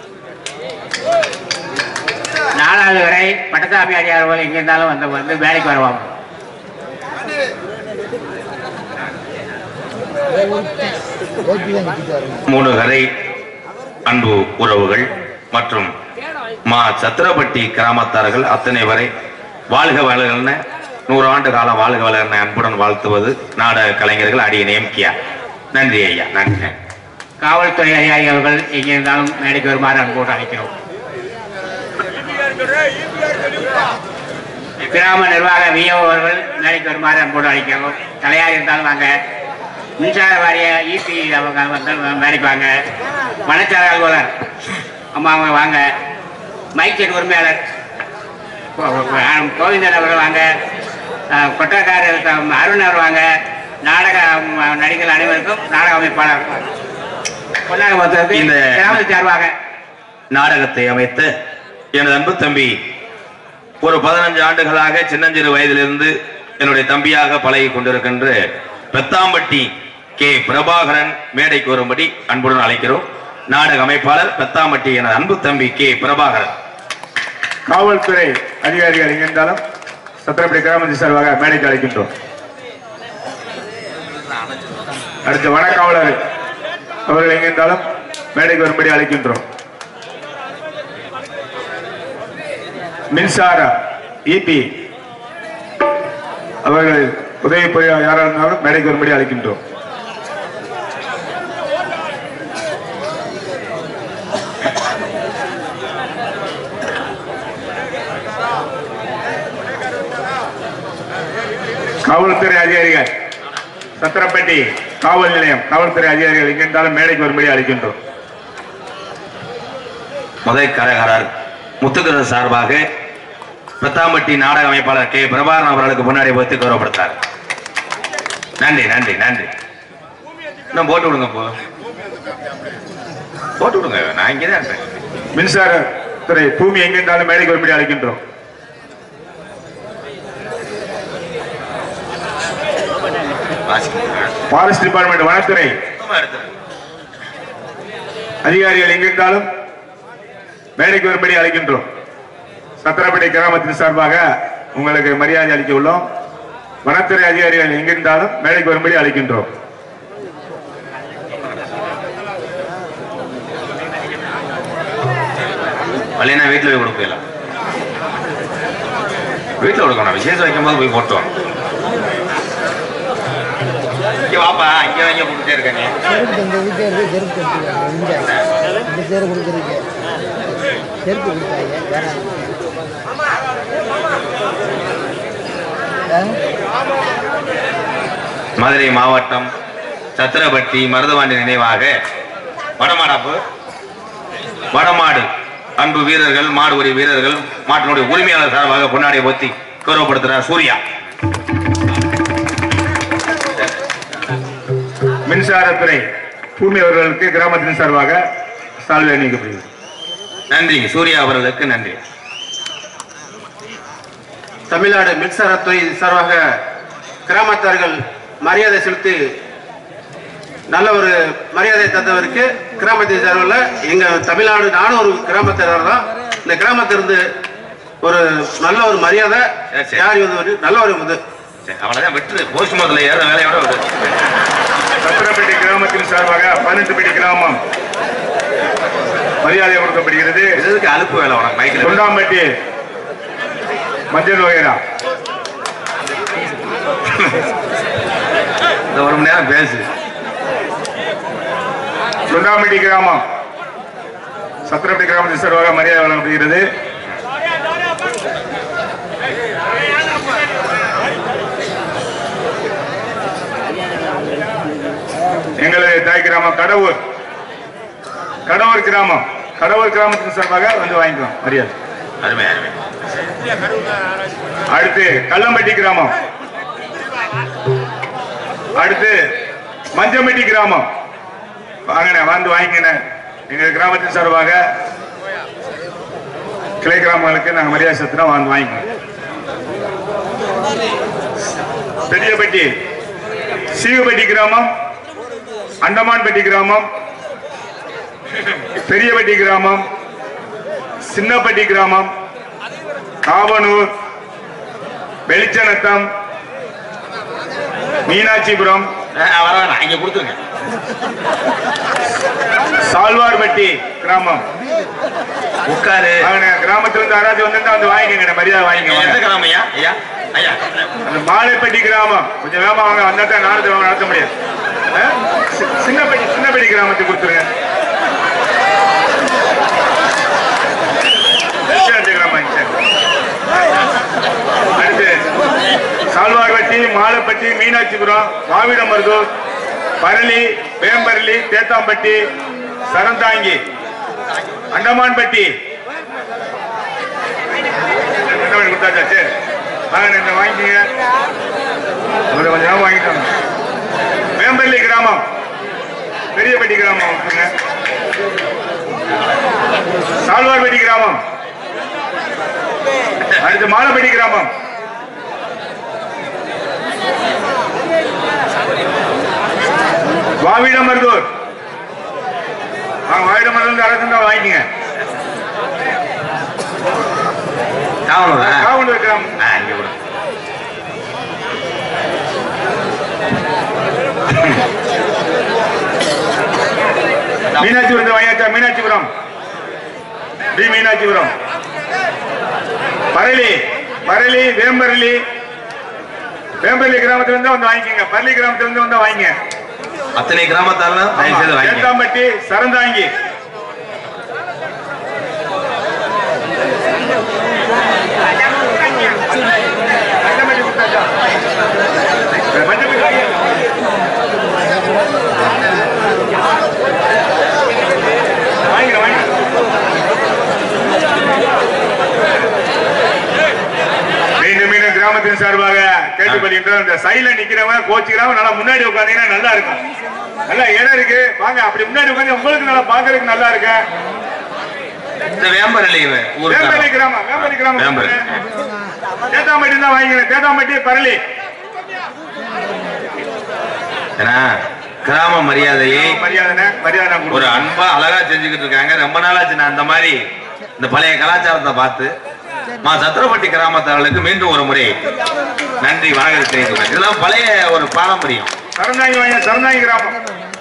நாலாவது வரை பட்டசாமி அடியார் அவர்கள் எங்கிருந்தாலும் வந்து வந்து வேலைக்கு வருவாங்க மூணு கரை அன்பு உறவுகள் மற்றும் மா சத்திரப்பட்டி கிராமத்தார்கள் அத்தனை வரை வாழ்க வளர்ன நூறு ஆண்டு காலம் வாழ்க வளர்ன அன்புடன் வாழ்த்துவது நாடக கலைஞர்கள் அடிய நேம்கியா நன்றி ஐயா நன்றி காவல்துறை அதிகாரி அவர்கள் எங்கிருந்தாலும் மேடைக்கு வருமாறு அன்போடு அழைக்கிறோம் கிராம நிர்வாக விஓ அவர்கள் வேலைக்கு வருமாறு அன்போடு அழைக்கிறோம் தலையாக இருந்தாலும் வாங்க மின்சார வாரிய இபி அவங்க வந்து வேலைக்கு வாங்க வனச்சார அலுவலர் அம்மா அவங்க வாங்க மைக் செட் உரிமையாளர் கோ- கோ- கோவிந்தன் அவர்கள் வாங்க அஹ், கொட்டக்காரர் த- அருண் அவர் வாங்க நாடக அஹ், நடிகர்கள் அனைவருக்கும் நாடக அமைப்பாளர் பொன்னாக மொத்தத்துக்கு இந்த இந்த- கிராமத்தை சார்பாக நாடகத்தை அமைத்த எனது அன்பு தம்பி ஒரு பதினஞ்சு ஆண்டுகளாக சின்னஞ்சிறு வயதிலிருந்து என்னுடைய தம்பியாக பழகி கொண்டிருக்கின்ற பெத்தாம்பட்டி கே பிரபாகரன் மேடைக்கு வரும்படி அன்புடன் அழைக்கிறோம் நாடக அமைப்பாளர் பெத்தாம்பட்டி எனது அன்பு தம்பி கே பிரபாகரன் காவல்துறை அதிகாரிகள் எங்கிருந்தாலும் சத்திரப்படி கிராமத்தின் சார்பாக மேடைக்கு அழைக்கின்றோம் அடுத்து வனக்காவலர் அவர்கள் எங்கிருந்தாலும் மேடைக்கு வரும்படி அழைக்கின்றோம் மின்சார இபி அவர்கள் உதவி புரிய யாராக இருந்தாலும் மேடைக்கு வரும்படி அழைக்கின்றோம் காவல்துறை அதிகாரிகள் சத்திரப்பட்டி காவல் நிலையம் காவல்துறை அதிகாரிகள் எங்கிருந்தாலும் மேடைக்கு வரும்படி அழைக்கின்றோம் முதல் கரகரர் முத்துக்கரர் சார்பாக பெத்தாம்பட்டி நாடக அமைப்பாளர் கே பிரபாகரன் அவர்களுக்கு முன்னாடி வைத்து கௌரவப்படுத்தார் நன்றி நன்றி நன்றி இன்னும் போட்டு விடுங்க போ போட்டு விடுங்க நான் இங்கே தான் இருப்பேன் மின்சார துறை பூமி எங்கிருந்தாலும் மேடைக்கு வரும்படி அழைக்கின்றோம் வாசிக்கணும். ஃபாரஸ்ட் டிபார்ட்மெண்ட் வனத்துறை சுத்தமா எடுத்துருங்க. அதிகாரிகள் எங்கிருந்தாலும் மேடைக்கு வரும்படி அழைக்கின்றோம் சத்திரப்பட்டி கிராமத்தின் சார்பாக உங்களுக்கு மரியாதை அளிக்க உள்ளோம் வனத்துறை அதிகாரிகள் எங்கிருந்தாலும் மேடைக்கு வரும்படி அழைக்கின்றோம் இல்லைன்னா வீட்டில் போய் கொடுக்கலாம் வீட்டில் கொடுக்கணும் விசேஷம் வைக்கும்போது போய் போட்டு வாங்க இங்க வாப்பா இங்க வாங்க கொடுத்தே இருக்க நீ செருப்பு இந்த வீட்டில் இருக்கு செருப்பு கொடுத்துருக்காங்க இந்த இந்த சேரு கொடுக்குறீங்க செருப்பு கொடுத்தாங்க வேணாம் ஆ? மதுரை மாவட்டம் சத்திரப்பட்டி மருதவாண்டி நினைவாக வடமாடாப்பு வடமாடு அன்பு வீரர்கள் மாடுபடி வீரர்கள் மாட்டினுடைய உரிமையாளர் சார்பாக பொன்னாடியை போத்தி கௌரவப்படுத்துறார் சூர்யா மின்சாரத்துறை பூமி அவர்களுக்கு கிராமத்தின் சார்பாக சால்வை அணிவிக்கப்படுகிறது நன்றி சூர்யா அவர்களுக்கு நன்றி தமிழ்நாடு மின்சாரத்துறை சார்பாக கிராமத்தார்கள் மரியாதை செலுத்தி நல்ல ஒரு மரியாதை தந்தவருக்கு கிராமத்தின் சார்பில் எங்க தமிழ்நாடு நானும் ஒரு கிராமத்தினர் தான் இந்த கிராமத்திலிருந்து ஒரு நல்ல ஒரு மரியாதை சரி, சரி. யார் வந்து ஒரு நல்ல ஒரு இது சரி, அவ்வளவுதான் விட்டு போஸ்ட் மரத்துல ஏற வேலையோட விடு சத்திரப்பட்டி கிராமத்தின் சார்பாக பதினெட்டுப்பட்டி கிராமம் மரியாதை கொடுக்கப்படுகிறது எதுக்கு அலுப்பு வேலை உனக்கு மைக்கில் தொண்டாம்பட்டி மஞ்சள் வகைரா இந்த ஒரு மணி நேரம் பேசு தொண்டாம்பட்டி கிராமம் சத்திரப்பட்டி கிராமத்தின் சார்பாக மரியாதை வழங்கப்படுகிறது எங்களது தாய் கிராமம் கடவுர் கடவுர் கிராமம் கடவுர் கிராமத்தின் சார்பாக வந்து வாங்கிக்கலாம் மரியாதை அருமை அருமை அடுத்து கல்லம்பட்டி கிராமம் அடுத்து மஞ்சம்பட்டி கிராமம் வாங்கண்ணே வந்து வாங்கிக்கண்ணே எங்க கிராமத்தின் சார்பாக கிளை கிராமங்களுக்கு நாங்க மரியாதை செலுத்தினா வந்து வாங்கிக்கணும் பெரியப்பட்டி சீகுப்பட்டி கிராமம் அண்டமான்பட்டி கிராமம் பெரியப்பட்டி கிராமம் சின்னப்பட்டி கிராமம் காவனூர் வெளிச்சநத்தம் மீனாட்சிபுரம் வர வேணாம் இங்க கொடுத்துருங்க சால்வார்பட்டி கிராமம் உட்காரு வாங்கண்ணே, கிராமத்துல இருந்து யாராச்சும் வந்திருந்தா வந்து வாங்கிக்கங்க மரியாதை எந்த வாங்கிக்கோங்க கிராமம் ஐயா ஐயா ஐயா அந்த மாலைப்பட்டி கிராமம் கொஞ்சம் வேகமா வாங்க வந்தா தான் நாடகத்தை வாங்க நடத்த முடியாது ஆ? சி- சின்னப்பட்டி சின்னப்பட்டி கிராமத்துக்கு கொடுத்துருங்க வெளிச்சநத்த கிராமம் வாங்கிக்கங்க. அடுத்து தேத்தாம்பட்டி மீனாட்சிபுரம் மாவிடமருதூர் பரளி வேம்பரளி தேத்தாம்பட்டி சரந்தாங்கி அண்டமான்பட்டி அண்டமான் கொடுத்தாச்சா சரி வாங்க இந்த வாங்கிக்கங்க ஒரு கொஞ்சம் நேரம் வாங்கிட்டாங்க வேம்பரளி கிராமம் பெரியப்பட்டி கிராமம் விட்டுருங்க சால்வார்பட்டி கிராமம் அடுத்து மாலப்பட்டி கிராமம் வாவிடமருதூர் வாவிடமருதூர் அரசு வாங்கிக்கங்க காவலூரா காவலூர் கிராமம் ஆ, இங்க விடு. மீனாட்சிபுரம் வாங்கியாச்சா மீனாட்சிபுரம் டி மீனாட்சிபுரம் பரளி பரளி வேம்பரளி வேம்பரளி கிராமத்துல இருந்து வந்து வாங்கிக்கங்க பரளி கிராமத்துல இருந்து வந்து வாங்கிங்க அத்தனை கிராமத்தாலும் தயவு செய்து வாங்கிக்க தேத்தாம்பட்டி சரந்தாங்கி மஞ்சப்பட்டி கொடுத்தாச்சா? மஞ்சப்பட்டி வாங்கியா? வாங்கிக்கிறேன், வாங்கிக்கிறேன். மீண்டும் மீண்டும் கிராமத்தின் சார்பாக கேட்டுக்கொள்கின்றோம் இந்த சைட்ல நிக்கிறவங்க கோச்சுக்கிறவங்க நல்லா முன்னாடி உட்காந்தீங்கன்னா நல்லா இருக்கும் நல்லா இடம் இருக்கு வாங்க அப்படி முன்னாடி உட்காந்து உங்களுக்கு நல்லா பாக்குறதுக்கு நல்லா இருக்கு இந்த வேம்பரளி வேம்பள்ளி ஊருக்கு கிராமம் வேம்பள்ளி கிராமம் வேம்பள்ளி. தேத்தாம்பட்டி தான் வாங்கிக்கிறேன் தேத்தாம்பட்டி பரளி ஏன்னா கிராம மரியாதையை மரியாதை மரியாதை நான் ஒரு கொடுக்குறேன். அன்பா அழகா செஞ்சுக்கிட்டு இருக்காங்க ரொம்ப நாளாச்சு நான் அந்த மாதிரி இந்த பழைய கலாச்சாரத்தை பார்த்து மா சத்திரப்பட்டி கிராமத்தார்களுக்கு மீண்டும் ஒரு முறை நன்றி வணக்கத்தை தெரிவித்துக்கிறேன் இதெல்லாம் பழைய ஒரு பாரம்பரியம் சரந்தாங்கி வாங்க சரந்தாங்கி கிராமம்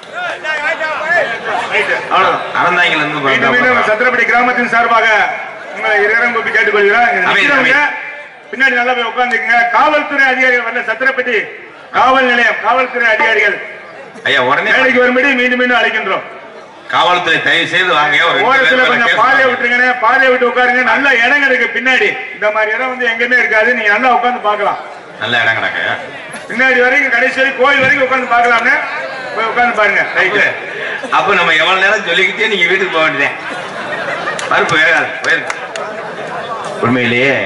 ரைட்டு, அவ்வளவுதான் அறந்தாங்கில இருந்து மீண்டும் மீண்டும் பண்றோம். சத்திரப்பட்டி கிராமத்தின் சார்பாக உங்களை இருவரும் கூப்பி கேட்டுக்கொள்கிறேன் இங்க அமைதி, நிக்கிறவங்க பின்னாடி நல்லா போய் உட்கார்ந்துக்குங்க காவல்துறை அதிகாரிகள் வரல சத்திரப்பட்டி காவல் நிலையம் காவல்துறை அதிகாரிகள் ஐயா உடனே வேலைக்கு வரும்படி மீண்டும் மீண்டும் அழைக்கின்றோம் காவல்துறை தயவு செய்து வாங்க ஒரு ரெண்டு ஓரத்துல பேர் மேல கொஞ்சம் கேஸ் பாதையை போடுங்க. விட்டுருங்க பாதையை விட்டு உட்காருங்க நல்ல இடம் இருக்கு பின்னாடி இந்த மாதிரி இடம் வந்து எங்கேயுமே இருக்காது நீங்க நல்லா உட்கார்ந்து பார்க்கலாம் நல்ல இடம் கிடக்கு பின்னாடி வரைக்கும் கடைசி வரைக்கும் கோயில் வரைக்கும் உட்கார்ந்து பார்க்கலாம்னு போய் உட்கார்ந்து பாருங்க ரைட்டு அப்ப நம்ம எவ்வளவு நேரம் சொல்லிக்கிட்டே நீங்க வீட்டுக்கு போக வேண்டியதேன் பருப்பு வேகாது போயிருக்கு உண்மையிலேயே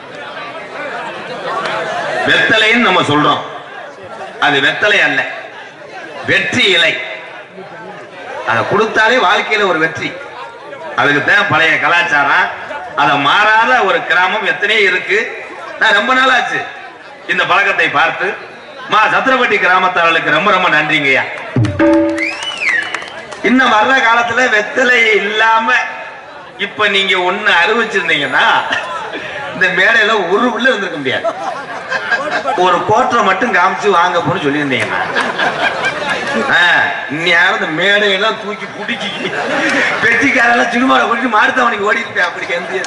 வெத்தலைன்னு நம்ம சொல்றோம் அது வெத்தலை அல்ல வெற்றி இலை அதை கொடுத்தாலே வாழ்க்கையில ஒரு வெற்றி அதுக்கு தான் பழைய கலாச்சாரம் அதை மாறாத ஒரு கிராமம் எத்தனையோ இருக்கு நான் ரொம்ப நாள் ஆச்சு இந்த பழக்கத்தை பார்த்து மா சத்திரப்பட்டி கிராமத்தார்களுக்கு ரொம்ப ரொம்ப நன்றிங்கய்யா இன்னும் வர்ற காலத்துல வெத்தலை இல்லாம இப்ப நீங்க ஒண்ணு அறிவிச்சிருந்தீங்கன்னா இந்த மேடையில ஒரு உள்ள இருந்திருக்க முடியாது ஒரு கோட்டரை மட்டும் காமிச்சு வாங்க போன்னு சொல்லியிருந்தீங்கன்னா யாரும் இந்த மேடையெல்லாம் தூக்கி குடிக்கி பெட்டிக்காரெல்லாம் சினிமாவை குடிச்சு மாடுத்தவனுக்கு ஓடி இருப்பேன் அப்படி கந்து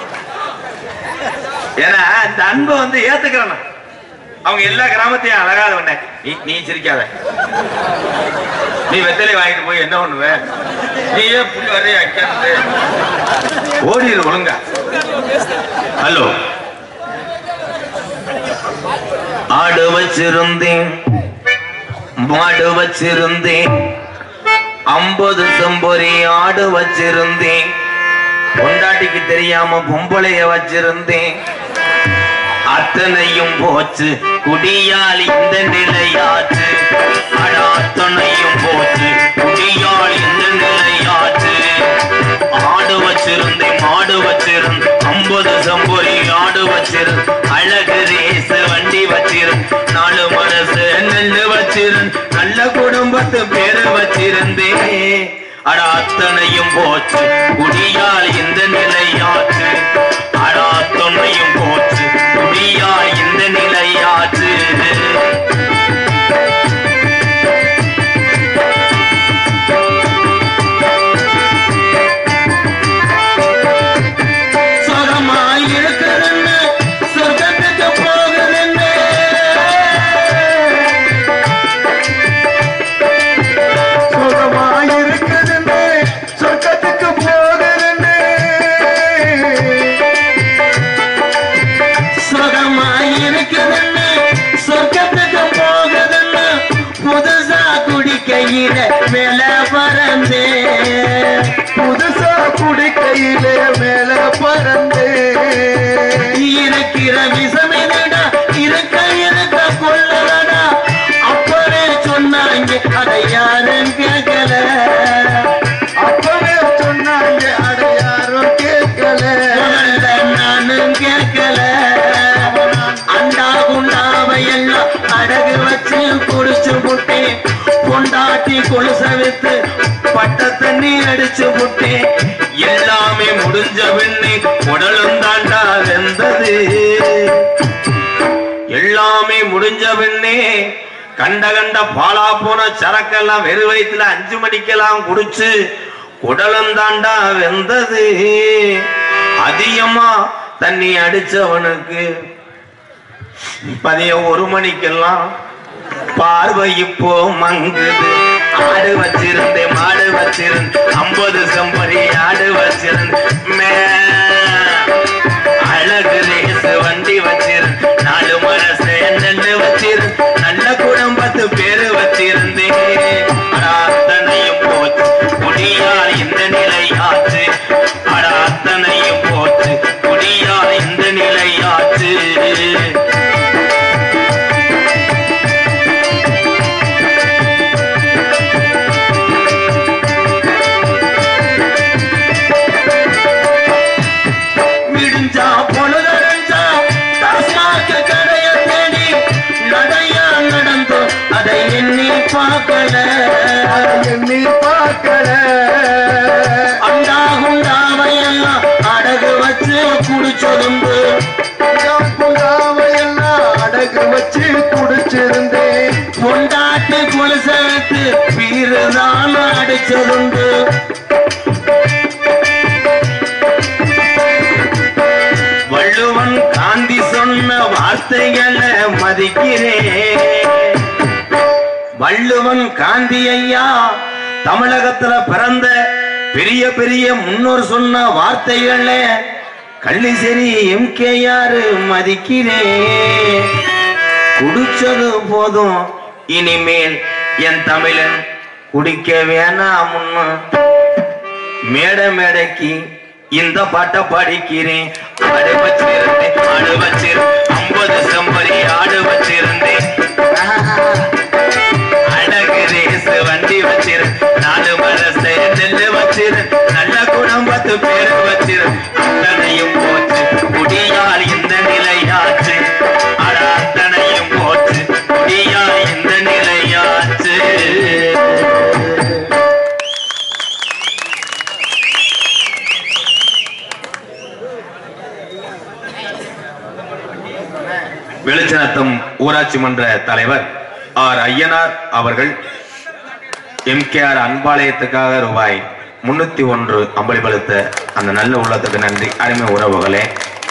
ஏன்னா இந்த அன்பை வந்து ஏத்துக்கிறேன் நான். அவங்க எல்லா கிராமத்தையும் அழகாத பண்ண நீ நீ சிரிக்காத நீ வெத்தலை வாங்கிட்டு போய் என்ன பண்ணுவ நீ ஏன் புள்ளி வரைய வைக்கிறது ஓடிடு ஒழுங்கா ஹலோ ஆடு வச்சிருந்தேன் மாடு வச்சிருந்தேன் ஐம்பது செம்பொரி ஆடு வச்சிருந்தேன் பொண்டாட்டிக்கு தெரியாம பொம்பளைய வச்சிருந்தேன் அத்தனையும் போச்சு குடியால் இந்த நிலையாச்சு அட அத்தனையும் போச்சு குடியால் இந்த நிலையாச்சு ஆடு வச்சிருந்தேன் மாடு வச்சிருந்தேன் ஐம்பது சம்பொரி ஆடு வச்சிருந்தேன் அழகு ரேச வண்டி வச்சிருந்தேன் நாலு மனசு நெல்லு வச்சிருந்தேன் நல்ல குடும்பத்து பேரு வச்சிருந்தேன் அட அத்தனையும் போச்சு குடியால் இந்த நிலையாச்சு அட அத்தனையும் போச்சு குடியால் இந்த நிலையாச்சு சுகமாய் இருக்கிறன்னு சொர்க்கத்துக்கு போகிறன்னு சுகமாயிருக்குதுன்னு சொர்க்கத்துக்கு போகுதுன்னு சுகமாய் இருக்கிறன்னு சொர்க்கத்துக்கு குடிக்கையில மேல பறந்தே புதுசா குடிக்கையிலே மேல பறந்து இருக்கிற விஷமிடா இருக்க இருக்க கொள்ளடா அப்பவே சொன்னாங்க அதை யாரும் கேட்கல அப்பவே சொன்னாங்க அட யாரும் கேட்கல முதல்ல நானும் கேட்கல அண்டா குண்டாவை எல்லாம் அடகு வச்சு குடிச்சு புட்டேன் பொண்டாட்டி கொலுச வித்து பட்ட தண்ணி அடிச்சு புட்டேன் எல்லாமே முடிஞ்ச பின்னே உடலும் தாண்டா வெந்தது எல்லாமே முடிஞ்ச பின்னே கண்ட கண்ட பாலா போன சரக்கெல்லாம் வெறு வயிற்றுல அஞ்சு மணிக்கெல்லாம் குடிச்சு உடலும் தாண்டா வெந்தது அதிகமா தண்ணி அடிச்சவனுக்கு மதியம் ஒரு மணிக்கெல்லாம் பார்வை இப்போ மங்குது ஆடு வச்சிருந்தேன் மாடு வச்சிருந்தேன் ஐம்பது செம்பரி ஆடு வச்சிருந்தேன் மே அழகு ரேசு வண்டி வச்சிருந்தேன் நாலு மனசு நெல்லு வச்சிருந்தேன் நல்ல குடும்பத்து பேரு வச்சிருந்தேன் அடா, அத்தனையும் போச்சு குடியால் இந்த நிலையாச்சு அடா, அத்தனையும் போச்சு குடியால் இந்த நிலையாச்சு விடிஞ்சா பொழுதடைஞ்சா டாஸ்மாக் கடைய தேடி நடையா நடந்தோ அதை எண்ணி பார்க்கல எண்ணி பார்க்கல அண்டா குண்டாவையெல்லாம் அடகு வச்சு குடிச்சதுண்டு புண்டாவையெல்லாம் அடகு வச்சு குடிச்சிருந்தேன் பொண்டாட்டி குளிசத்து பீருதான் அடிச்சதுண்டு வள்ளுவன் காந்தி சொன்ன வார்த்தைகளை மதிக்கிறேன் வள்ளுவன் காந்தி ஐயா தமிழகத்துல பிறந்த பெரிய பெரிய முன்னோர் சொன்ன வார்த்தைகளை கள்ளிசேரி எம்கேஆர் மதிக்கிறேன் குடிச்சது போதும் இனிமேல் என் தமிழன் குடிக்க வேணாம்னு மேடை மேடைக்கு இந்த பாட்டை படிக்கிறேன் ஆடு வச்சிருந்தேன் ஆடு வச்சிருந்தேன் ஐம்பது செம்பரி ஆடு வச்சிருந்தேன் அழகு ரேசு வண்டி வச்சிரு நாலு மரசு நெல்லு வச்சிரு நல்ல குடும்பத்து பேரு வச்சிரு அத்தனையும் போச்சு குடியால் இந்த நிலையாச்சு அட அத்தனையும் போச்சு குடியால் இந்த நிலையாச்சு வெளிச்சநத்தம் ஊராட்சி மன்ற தலைவர் ஆர் ஐயனார் அவர்கள் எம்கேஆர் அன்பாலயத்துக்காக ரூபாய் முன்னூத்தி ஒன்று அம்பளிபளித்த அந்த நல்ல உள்ளத்துக்கு நன்றி அருமை உறவுகளே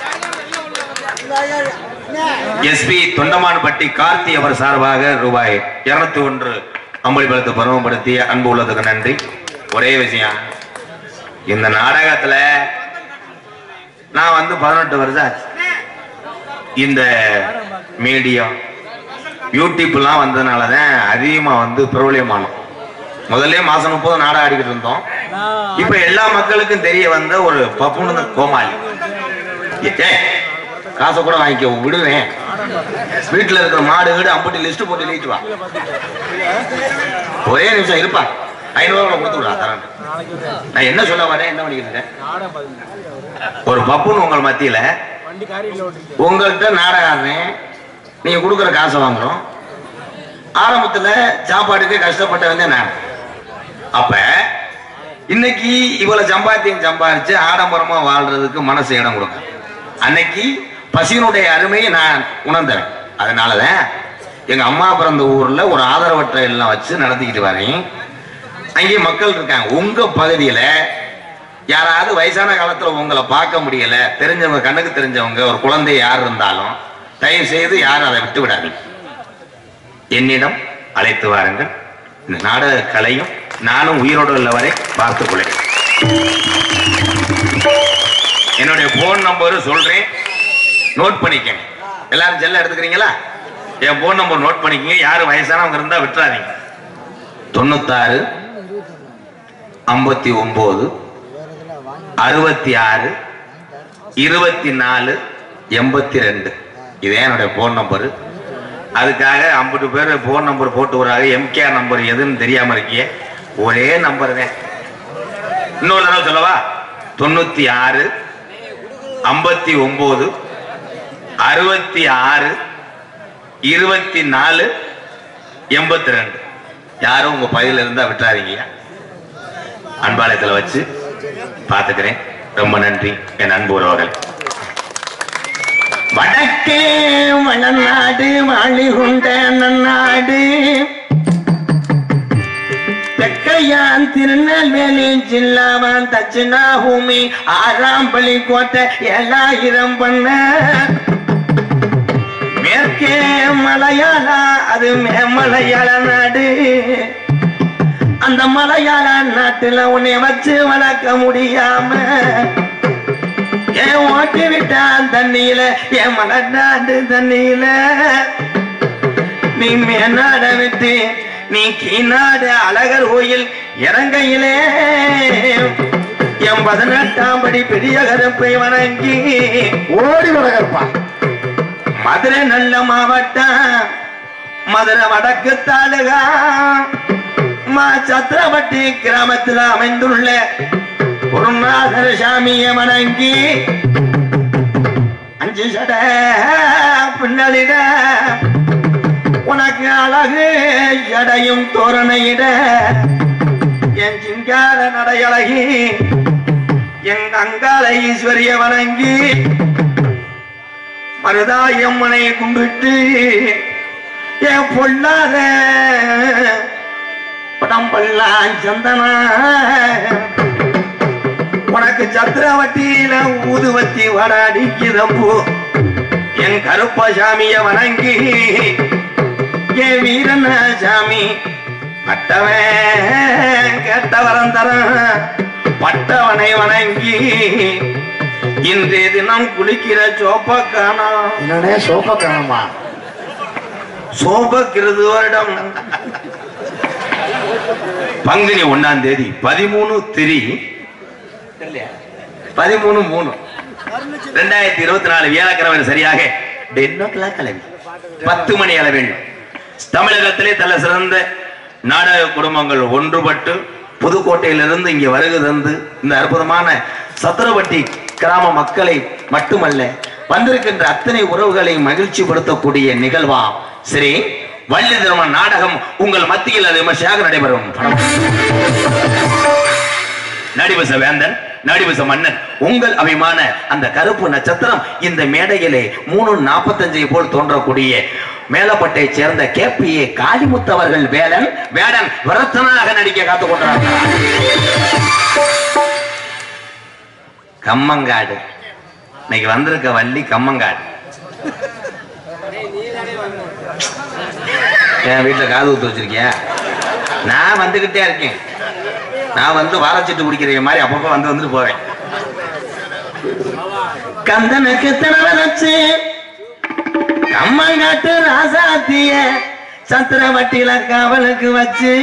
எஸ்பி தொண்டமான்பட்டி கார்த்தி அவர் சார்பாக ரூபாய் இருநூத்தி ஒன்று அம்பளிபலத்தை பருவப்படுத்திய அன்பு உள்ளதுக்கு நன்றி ஒரே விஷயம் இந்த நாடகத்துல நான் வந்து பதினெட்டு வருஷம் ஆச்சு இந்த மீடியா யூடியூப்லாம் வந்ததுனால தான் அதிகமாக வந்து பிரபலியமானோம் முதல்ல மாசம் முப்பது நாடகம் ஆடிக்கிட்டு இருந்தோம் இப்ப எல்லா மக்களுக்கும் தெரிய வந்த ஒரு பப்புனு தான் கோமாளி ஏய், காசை கூட வாங்கிக்க விடுவேன் வீட்டுல இருக்கிற மாடு வீடு அம்புட்டி லிஸ்ட் போட்டு எழுதிட்டு வா ஒரே நிமிஷம் இருப்பா ஐநூறு ரூபா கொடுத்து விடா தரேன் நான் என்ன சொல்ல வரேன் என்ன பண்ணிக்கிட்டு இருக்கேன் ஒரு பப்புன்னு உங்கள் மத்தியில உங்கள்கிட்ட நாடகம் ஆடுறேன் நீங்க கொடுக்குற காசை வாங்குறோம் ஆரம்பத்துல சாப்பாட்டுக்கு கஷ்டப்பட்டவன் தான் நான் அப்ப இன்னைக்கு இவ்வளவு சம்பாத்தியம் சம்பாதிச்சு ஆடம்பரமா வாழ்றதுக்கு மனசு இடம் கொடுங்க அன்னைக்கு பசியினுடைய அருமையை நான் உணர்ந்தேன் அதனாலதான் எங்க அம்மா பிறந்த ஊர்ல ஒரு ஆதரவற்ற எல்லாம் வச்சு நடத்திக்கிட்டு வரேன் அங்கே மக்கள் இருக்காங்க உங்க பகுதியில யாராவது வயசான காலத்துல உங்களை பார்க்க முடியல தெரிஞ்சவங்க கண்ணுக்கு தெரிஞ்சவங்க ஒரு குழந்தை யார் இருந்தாலும் தயவு செய்து யாரும் அதை விட்டு விடாதீங்க என்னிடம் அழைத்து வாருங்கள் இந்த நாடக கலையும் நானும் உயிரோடு உள்ளவரை பார்த்துக் கொள்கிறேன் என்னுடைய போன் நம்பர் சொல்றேன் நோட் பண்ணிக்கங்க எல்லாரும் செல்ல எடுத்துக்கிறீங்களா என் போன் நம்பர் நோட் பண்ணிக்கங்க யாரும் வயசானவங்க இருந்தா விட்டுறாதீங்க தொண்ணூத்தாறு ஐம்பத்தி ஒன்பது அறுபத்தி ஆறு இருபத்தி நாலு எண்பத்தி ரெண்டு இதே என்னுடைய ஃபோன் நம்பரு அதுக்காக ஐம்பது பேர் ஃபோன் நம்பர் போட்டு வராங்க எம்கேஆர் நம்பர் எதுன்னு தெரியாம இருக்கியே ஒரே நம்பர் தான் இன்னொரு தடவை சொல்லவா தொண்ணூத்தி ஆறு ஐம்பத்தி ஒன்பது அறுபத்தி ஆறு இருபத்தி நாலு எண்பத்தி ரெண்டு யாரும் உங்க பகுதியில் இருந்தா விட்டுறாதீங்க அன்பாலயத்தில் வச்சு பார்த்துக்கிறேன் ரொம்ப நன்றி என் அன்பு உறவுகள் வடக்கே வளநாடு வாழிகுண்ட நன்னாடு தெற்கையான் திருநெல்வேலி ஜில்லாவான் தட்சிணாபூமி ஆறாம்பள்ளி கோட்டை ஏழாயிரம் பண்ண மேற்கே மலையாளா அது மேமலையாள நாடு அந்த மலையாள நாட்டுல உன்னை வச்சு வளர்க்க முடியாம ஏன் ஓட்டி விட்டான் தண்ணியில என் மலநாடு தண்ணியில நீ மேநாட விட்டு நீ கீநாடு அழகர் கோயில் இறங்கையிலே என் பதினெட்டாம் படி பெரிய கருப்பை வணங்கி ஓடி வடகற்பா மதுரை நல்ல மாவட்டம் மதுரை வடக்கு தாலுகா மா சத்திரப்பட்டி கிராமத்தில் அமைந்துள்ள குருநாதர் சாமியை வணங்கி அஞ்சு சட பின்னலிட உனக்கு அழகு எடையும் தோரணையிட என் சிங்கார நடையழகி என் அங்காள ஈஸ்வரிய வணங்கி மருதாயம்மனை கும்பிட்டு என் பொல்லாத உடம்பெல்லாம் சந்தனா உனக்கு சத்திரவட்டியில ஊதுவத்தி வடாடிக்கிறப்போ என் கருப்பசாமிய வணங்கி என் வீரன சாமி பட்டவன் கேட்டவரம் தரன் பட்டவனை வணங்கி இன்றைய தினம் குளிக்கிற சோப்ப காணோம் என்னன்னே சோப்பா காணுமா சோபக்கிறது வருடம் பங்குனி ஒண்ணாம் தேதி பதிமூணு திரி பதிமூணு மூணு ரெண்டாயிரத்தி இருபத்தி நாலு வியாழக்கிழமை சரியாக டென் ஓ கிளாக் அளவில் பத்து மணி அளவில் தமிழகத்திலே தல சிறந்த நாடக குடும்பங்கள் ஒன்றுபட்டு புதுக்கோட்டையிலிருந்து இங்கே வருகை தந்து இந்த அற்புதமான சத்திரவட்டி கிராம மக்களை மட்டுமல்ல வந்திருக்கின்ற அத்தனை உறவுகளை மகிழ்ச்சிப்படுத்தக்கூடிய நிகழ்வாம் சரி வள்ளி திருமண நாடகம் உங்கள் மத்தியில் அது விமர்சையாக நடைபெறும் நடிபச வேந்தன் நடிபச மன்னன் உங்கள் அபிமான அந்த கருப்பு நட்சத்திரம் இந்த மேடையிலே மூணு நாற்பத்தஞ்சை போல் தோன்றக்கூடிய மேலப்பட்டை சேர்ந்த கேபிஏ காளிமுத்து அவர்கள் வேலன் வேடன் விரத்தனாக நடிக்க காத்துக் கொண்டிருக்கிறார் கம்மங்காடு இன்னைக்கு வந்திருக்க வள்ளி கம்மங்காடு என் வீட்டுல காது ஊத்து வச்சிருக்கியா நான் வந்துகிட்டே இருக்கேன் நான் வந்து வாரச்சிட்டு குடிக்கிற மாதிரி அப்பப்ப வந்து வந்துட்டு போவேன் கந்தனுக்கு தினவரச்சு கம்மங்காட்டு ராசாத்திய சத்திரவட்டியில காவலுக்கு வச்சு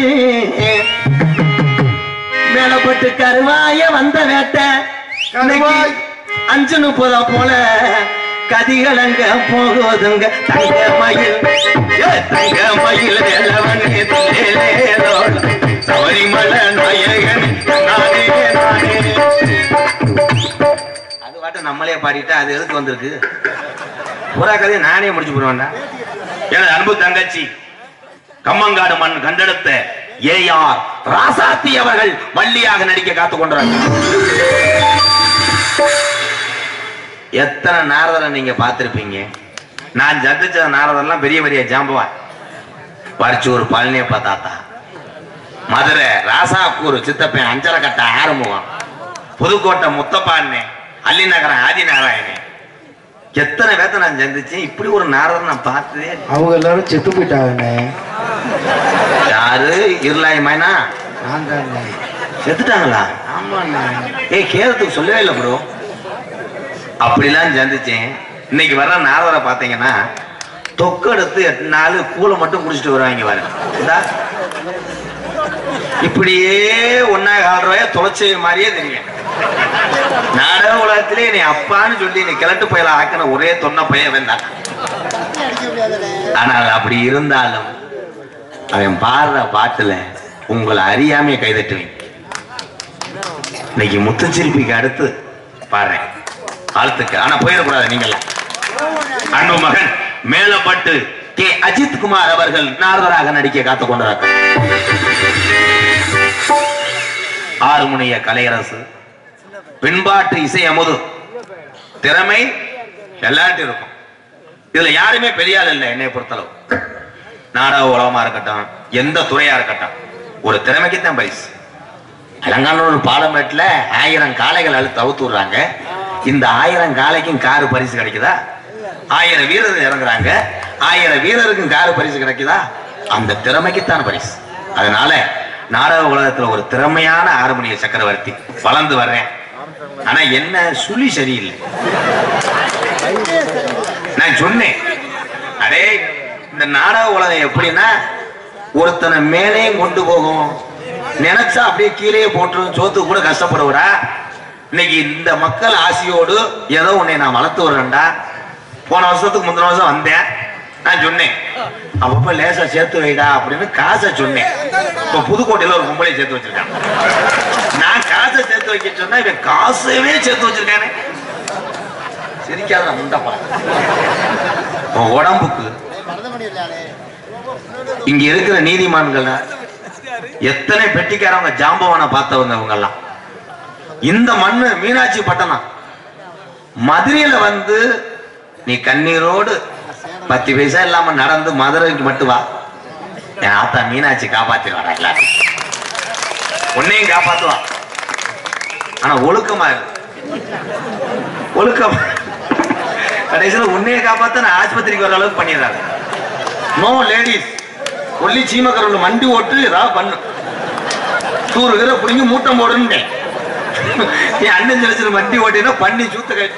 மேலப்பட்டு கருவாய வந்த வேட்டை கருவாய். அஞ்சு முப்பதா போல கதிகளங்க போகுதுங்க தங்க மயில் ஏ, தங்க மயில் வேலவனே தில்லேலேலோ. சபரிமலை நாயகன் நானே நானே அது பாட்டு நம்மளே பாடிட்டா அது எதுக்கு வந்திருக்கு பூரா கதையை நானே முடிச்சு போடுவேன்டா எனது அன்பு தங்கச்சி கம்மங்காடு மண் கண்டெடுத்த ஏஆர் ராசாத்தி அவர்கள் வள்ளியாக நடிக்க காத்துக் கொண்டார்கள் எத்தனை நாரதரை நீங்க பார்த்திருப்பீங்க நான் சந்திச்ச நாரதெல்லாம் பெரிய பெரிய ஜாம்பவான் பரிச்சூர் பழனியப்பா தாத்தா மதுரை ராசாக்கூர் சித்தப்பன் அஞ்சரக்கட்ட ஆறுமுகம் புதுக்கோட்டை முத்தப்பா அண்ணன் அல்லிநகரம் ஆதிநாராயணன் எத்தனை பேர்த்த நான் சந்திச்சேன் இப்படி ஒரு நாரதர் நான் பார்த்ததே இல்ல. அவங்க எல்லாரும் செத்து போயிட்டாங்கண்ணே யாரு இருளாய் மைனா நான் தான் செத்துட்டாங்களா ஆமாண்ணே ஏய் கேரத்துக்கு சொல்லவே இல்லை ப்ரோ அப்படிலாம் சந்திச்சேன் இன்னைக்கு வர்ற நாரதரை பார்த்தீங்கன்னா தொக்கு எடுத்து எட்டு நாள் கூலை மட்டும் குடிச்சிட்டு வருவாங்க பாருங்க இந்தா. இப்படியே ஒன்னா கால் ரூபாய தொலைச்ச மாதிரியே தெரியும் நாடக உலகத்திலே நீ அப்பான்னு சொல்லி நீ கிழட்டு பயில ஆக்கின ஒரே தொன்ன பையன் வேண்டாம் ஆனால் அப்படி இருந்தாலும் அவன் பாடுற பாட்டுல உங்களை அறியாமைய கைதட்டுவேன் இன்னைக்கு முத்துச்சிரிப்பிக்கு அடுத்து பாடுறேன் வாழ்த்துக்கு ஆனா போயிடக்கூடாது நீங்களாம் அன்பு மகன் மேலப்பட்டு கே அஜித் குமார் அவர்கள் நாரதராக நடிக்க காத்துக் கொண்டிருக்கிறார் ஆறுமுனைய கலையரசு பின்பாட்டு இசை அமுது திறமை எல்லாட்டும் இருக்கும் இதுல யாருமே பெரிய ஆள் இல்லை என்னை பொறுத்தளவு நாடக உலகமா இருக்கட்டும் எந்த துறையா இருக்கட்டும் ஒரு திறமைக்கு தான் பரிசு அலங்காநல்லூர் பாலமேட்டுல ஆயிரம் காளைகள் அழுத்து அவுத்து விடுறாங்க இந்த ஆயிரம் காளைக்கும் காரு பரிசு கிடைக்குதா ஆயிரம் வீரர் இறங்குறாங்க ஆயிரம் வீரருக்கும் காரு பரிசு கிடைக்குதா அந்த திறமைக்குத்தான் பரிசு அதனால நாடக உலகத்துல ஒரு திறமையான ஆறுமணிய சக்கரவர்த்தி வளர்ந்து வர்றேன் ஆனா என்ன சுழி சரியில்லை நான் சொன்னேன் அடே இந்த நாடக உலகம் எப்படின்னா ஒருத்தனை மேலேயும் கொண்டு போகும் நினைச்சா அப்படியே கீழே போட்டுரும் சோத்துக்கு கூட கஷ்டப்படுவரா இன்னைக்கு இந்த மக்கள் ஆசையோடு ஏதோ உன்னை நான் வளர்த்து வரேன்டா போன வருஷத்துக்கு முந்தின வருஷம் வந்தேன் நான் சொன்னேன் அப்பப்ப லேசா சேர்த்து வைடா அப்படின்னு காசை சொன்னேன் இப்ப புதுக்கோட்டையில ஒரு கும்பலை சேர்த்து வச்சிருக்கான் நான் காசை சேர்த்து வைக்க சொன்னா இவன் காசவே சேர்த்து வச்சிருக்கானே சிரிக்காத முண்டப்பா உன் உடம்புக்கு இங்க இருக்கிற நீதிமான்கள் எத்தனை பெட்டிக்காரவங்க ஜாம்பவான பார்த்தவங்க அவங்க எல்லாம் இந்த மண்ணு மீனாட்சி பட்டணம் மதுரையில வந்து நீ கண்ணீரோடு பத்து பைசா இல்லாம நடந்து மதுரைக்கு மட்டும் வா என் ஆத்தா மீனாட்சி காப்பாத்தி வரா எல்லாரும் உன்னையும் காப்பாத்துவா ஆனா ஒழுக்கமா இரு ஒழுக்கம் கடைசியில் உன்னைய காப்பாத்த நான் ஆஸ்பத்திரிக்கு வர அளவுக்கு பண்ணிடுறாங்க நோ லேடிஸ் ஒல்லி சீமக்கரவுல மண்டி ஓட்டு ஏதாவது பண்ணு தூரு கீரை புடிங்கி மூட்டம் போடுன்னு நீ அண்ணன் ஜலிச்சிரு வண்டி ஓட்டினா பண்ணி சூத்த கை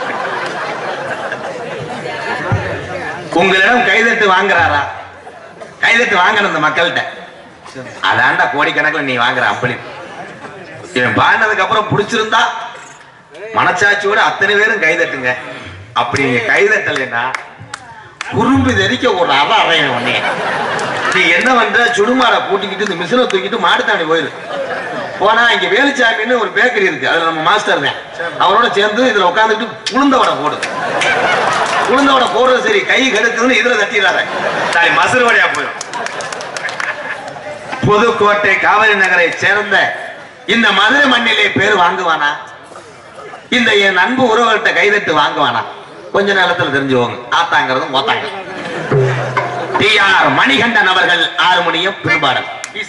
உங்களிடம் கைதட்டு வாங்குறாரா கைதட்டு வாங்கணும் இந்த மக்கள்கிட்ட அதாண்டா கோடிக்கணக்கில் நீ வாங்குற அப்படி இவன் பாடினதுக்கு அப்புறம் பிடிச்சிருந்தா மனச்சாட்சியோட அத்தனை பேரும் கைதட்டுங்க அப்படி நீங்க கைதட்டலைன்னா குறும்பு தெரிக்க ஒரு அற அறையன் உடனே நீ என்ன பண்ற சுடுமாடை பூட்டிக்கிட்டு இந்த மிஷினை தூக்கிட்டு மாடுத்தாண்டி போயிரு போனா இங்க வேலுச்சாமின்னு ஒரு பேக்கரி இருக்கு அதுல நம்ம மாஸ்டர் தான் அவரோட சேர்ந்து இதுல உட்காந்துட்டு உளுந்த வடை போடு உளுந்த வடை போடுறது சரி கை கெடுக்குதுன்னு இதுல தட்டிடுறாரு சாரி மசுறு வடையா போயிடும் புதுக்கோட்டை காவிரி நகரை சேர்ந்த இந்த மதுரை மண்ணிலே பேர் வாங்குவானா இந்த என் அன்பு உறவுகள்கிட்ட கைதட்டு வாங்குவானா கொஞ்ச நேரத்துல தெரிஞ்சுவோங்க ஆத்தாங்கிறதும் ஓத்தாங்க டி ஆர் மணிகண்டன் அவர்கள் ஆறு மணியும் பின்பாடல்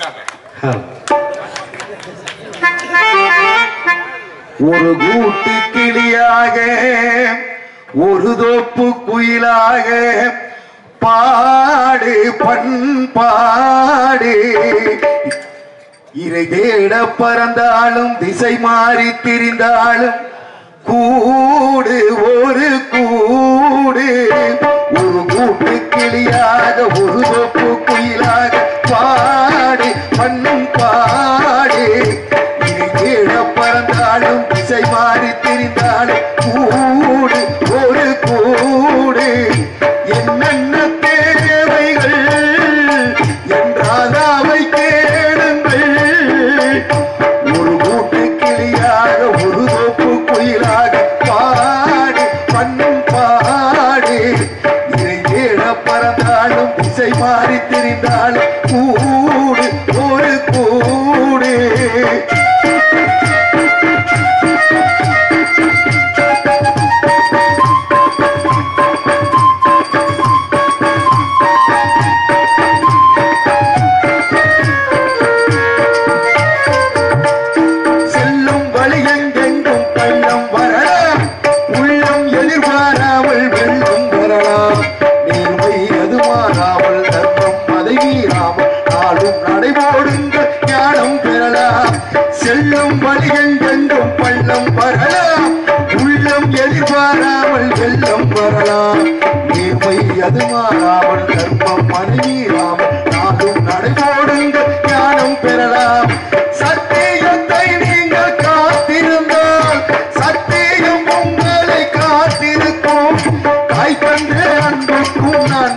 ஒரு கூட்டு கிளியாக ஒரு தோப்பு குயிலாக பாடு பண்பாடு இறை தேட பறந்தாலும் திசை மாறி திரிந்தாலும் கூடு ஒரு கூடு ஒரு கூட்டு கிளியாக ஒரு தோப்பு குயிலாக பாடு பண்ணும் பாடு இதை தேட பறந்தாலும் திசை மாறி திரிந்தாலும் கூடு ஒரு கூடு என்னென்ன தேவைகள் என்றால் அவை கேளுங்கள் ஒரு கூட்டு கிளியாக ஒரு தோப்பு குயிலாக பாடு பண்ணும் பாடு இதை தேட பறந்தாலும் திசை மாறி திரிந்தாலும் கூடு ஒரு கூடு செல்லும் வழி எங்கெங்கும் பள்ளம் வரலாம் உள்ளம் எதிர்பாராமல் வெள்ளம் வரலாம் நேர்மை அது மாறாமல் தர்மம் அதை மீறாமல் நாளும் நடைபோடுங்கள் ஞானம் பெறலாம் செல்லும் வழி எங்கெங்கும் பள்ளம் வரலாம் உள்ளம் எதிர்பாராமல் வெள்ளம் வரலாம் நேர்மை அது மாறாமல் தர்மம் அதை மீறாமல் நாளும் நடைபோடுங்கள் ஞானம் பெறலாம்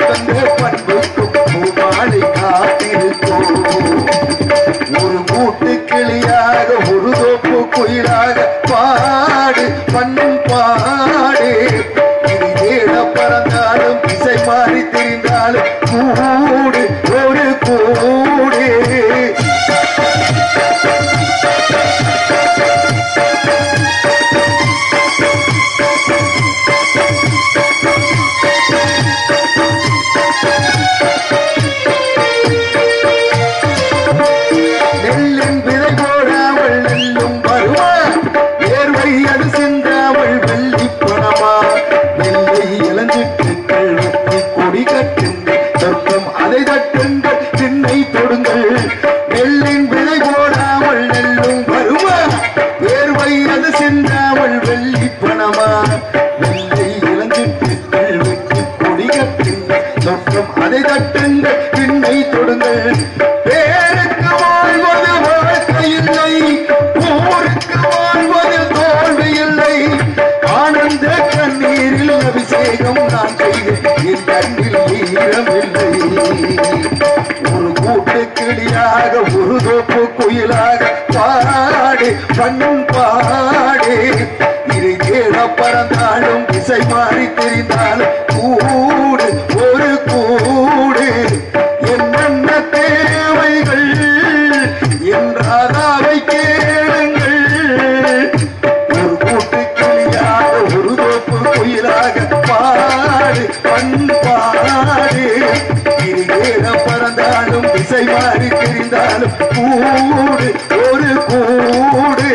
தந்த பண்புக்கும் பூமாலை காத்திருக்கோம் ஒரு கூட்டு கிளியாக ஒரு தோப்பு குயிலாக பாடு பண்ணும் பாடு இது தேட பறந்தாலும் திசை மாறி திரிந்தாலும் கூடு ஒரு கூடு நெல்லின் விதை போடாமல் நெல்லும் வருமா வேர்வை அது சிந்தாமல் வெள்ளி பணமா நெல்லை இளஞ்சிட்டுக்கள் வெட்டி கொடி கட்டுங்கள் சொர்க்கம் அதை தட்டுங்கள் திண்ணை தொடுங்கள் நெல்லின் விதை போடாமல் நெல்லும் வருமா வேர்வை அது சிந்தாமல் வெள்ளி பணமா நெல்லை இளஞ்சிட்டுக்கள் வெட்டி கொடி கட்டுங்கள் சொர்க்கம் அதை தட்டுங்கள் திண்ணை தொடுங்கள் பேருக்கு வாழ்வது வாழ்க்கை இல்லை ஊருக்கு வாழ்வது தோல்வி இல்லை ஆனந்த கண்ணீரில் அபிஷேகம் நான் செய்தேன் என் கண்ணில் ஈரமில்லை ஒரு கூட்டு கிளியாக ஒரு தோப்பு குயிலாக பாடு பண்ணும் பாடு இதை தேட பறந்தாலும் திசை மாறி தெரிந்தாலும் கூடு ஒரு கூடு என்னென்ன தேவைகள் என்றாதாவை கேளுங்கள் ஒரு கூட்டு கிளியாக ஒரு தோப்பு குயிலாக பாடு பண்பாடு இருகேற பறந்தாலும் திசை மாறி தெரிந்தாலும் கூடு ஒரு கூடு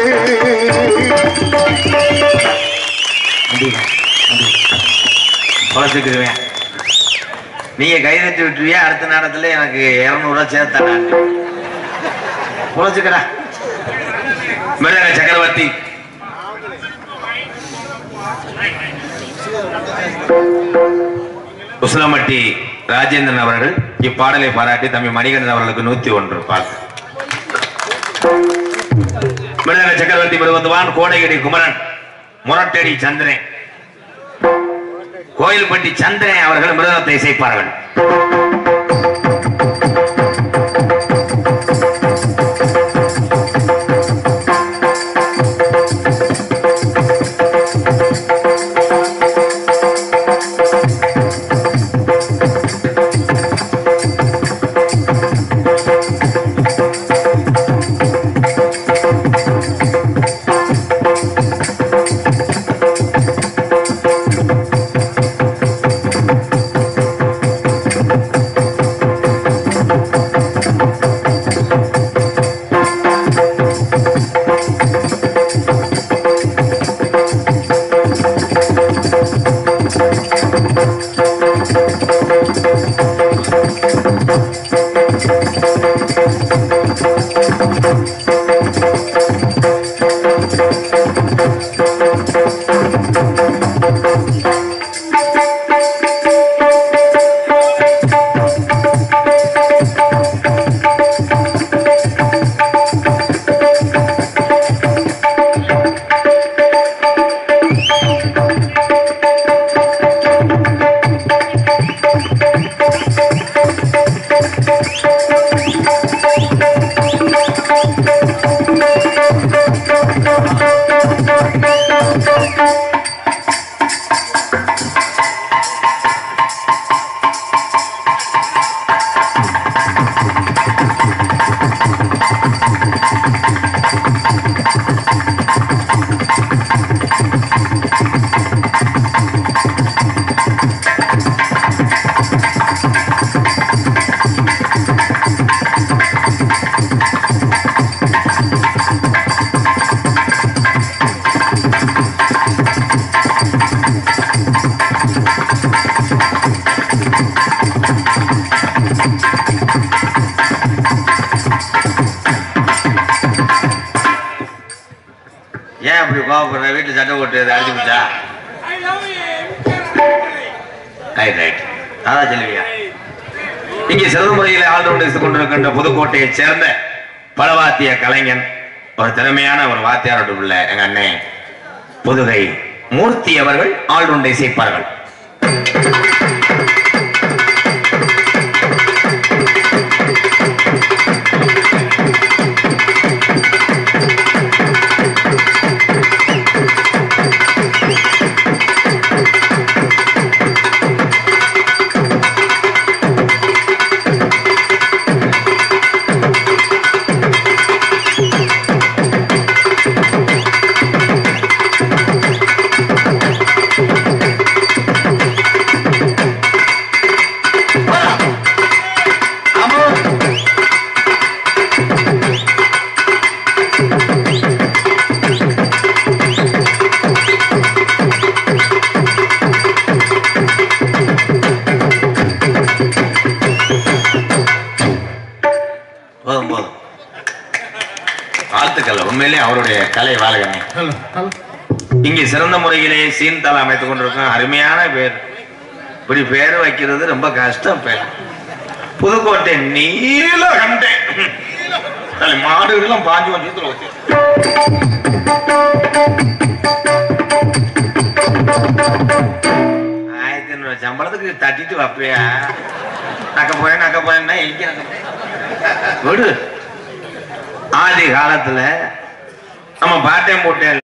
குறைச்சிக்கிருவேன் நீங்க கை தட்டி விட்டுருவியா அடுத்த நேரத்துல எனக்கு இருநூறு ரூபாய் சேர்த்தாடா குறைச்சிக்கிறா மிருக சக்கரவர்த்தி உசிலமட்டி ராஜேந்திரன் அவர்கள் இப்பாடலை பாராட்டி தம்பி மணிகண்டன் அவர்களுக்கு நூத்தி ஒன்று பால் மிருக சக்கரவர்த்தி பெருவந்துவான் கோடையடி குமரன் முரட்டடி சந்திரன் கோயில்பட்டி சந்திரன் அவர்கள் மிருதத்தை இசைப்பார்கள் ஏன் அப்படி கோவப்படுற வீட்டுல சட்டை போட்டு அதை அடிச்சு பிடிச்சா ரைட் ரைட் அதான் சொல்லுவியா இங்கே சிறந்த முறையில் ஆழ்ந்து கொண்டிருக்கின்ற புதுக்கோட்டையைச் சேர்ந்த பலவாத்திய கலைஞன் ஒரு திறமையான ஒரு வாத்தியாரோடு உள்ள எங்க அண்ணன் புதுகை மூர்த்தி அவர்கள் ஆழ்வுண்டை இசைப்பார்கள் வாழ்த்துக்கள் உண்மையிலே அவருடைய கலை வாழ்கமே இங்கே சிறந்த முறையிலே சீன்தாளம் அமைத்துக் கொண்டிருக்கும் அருமையான பேர் இப்படி பேர் வைக்கிறது ரொம்ப கஷ்டம் பேர் புதுக்கோட்டை நீல கண்டே மாடுகள்லாம் பாஞ்சு கொஞ்சம் வச்சு ஆயிரத்தி ஐநூறு சம்பளத்துக்கு தட்டிட்டு வப்பியா நக்க போய் நக்க போயேன்னா எங்க நக்க போய்? விடு ஆதி காலத்துல நம்ம பாட்டையும் போட்டேன்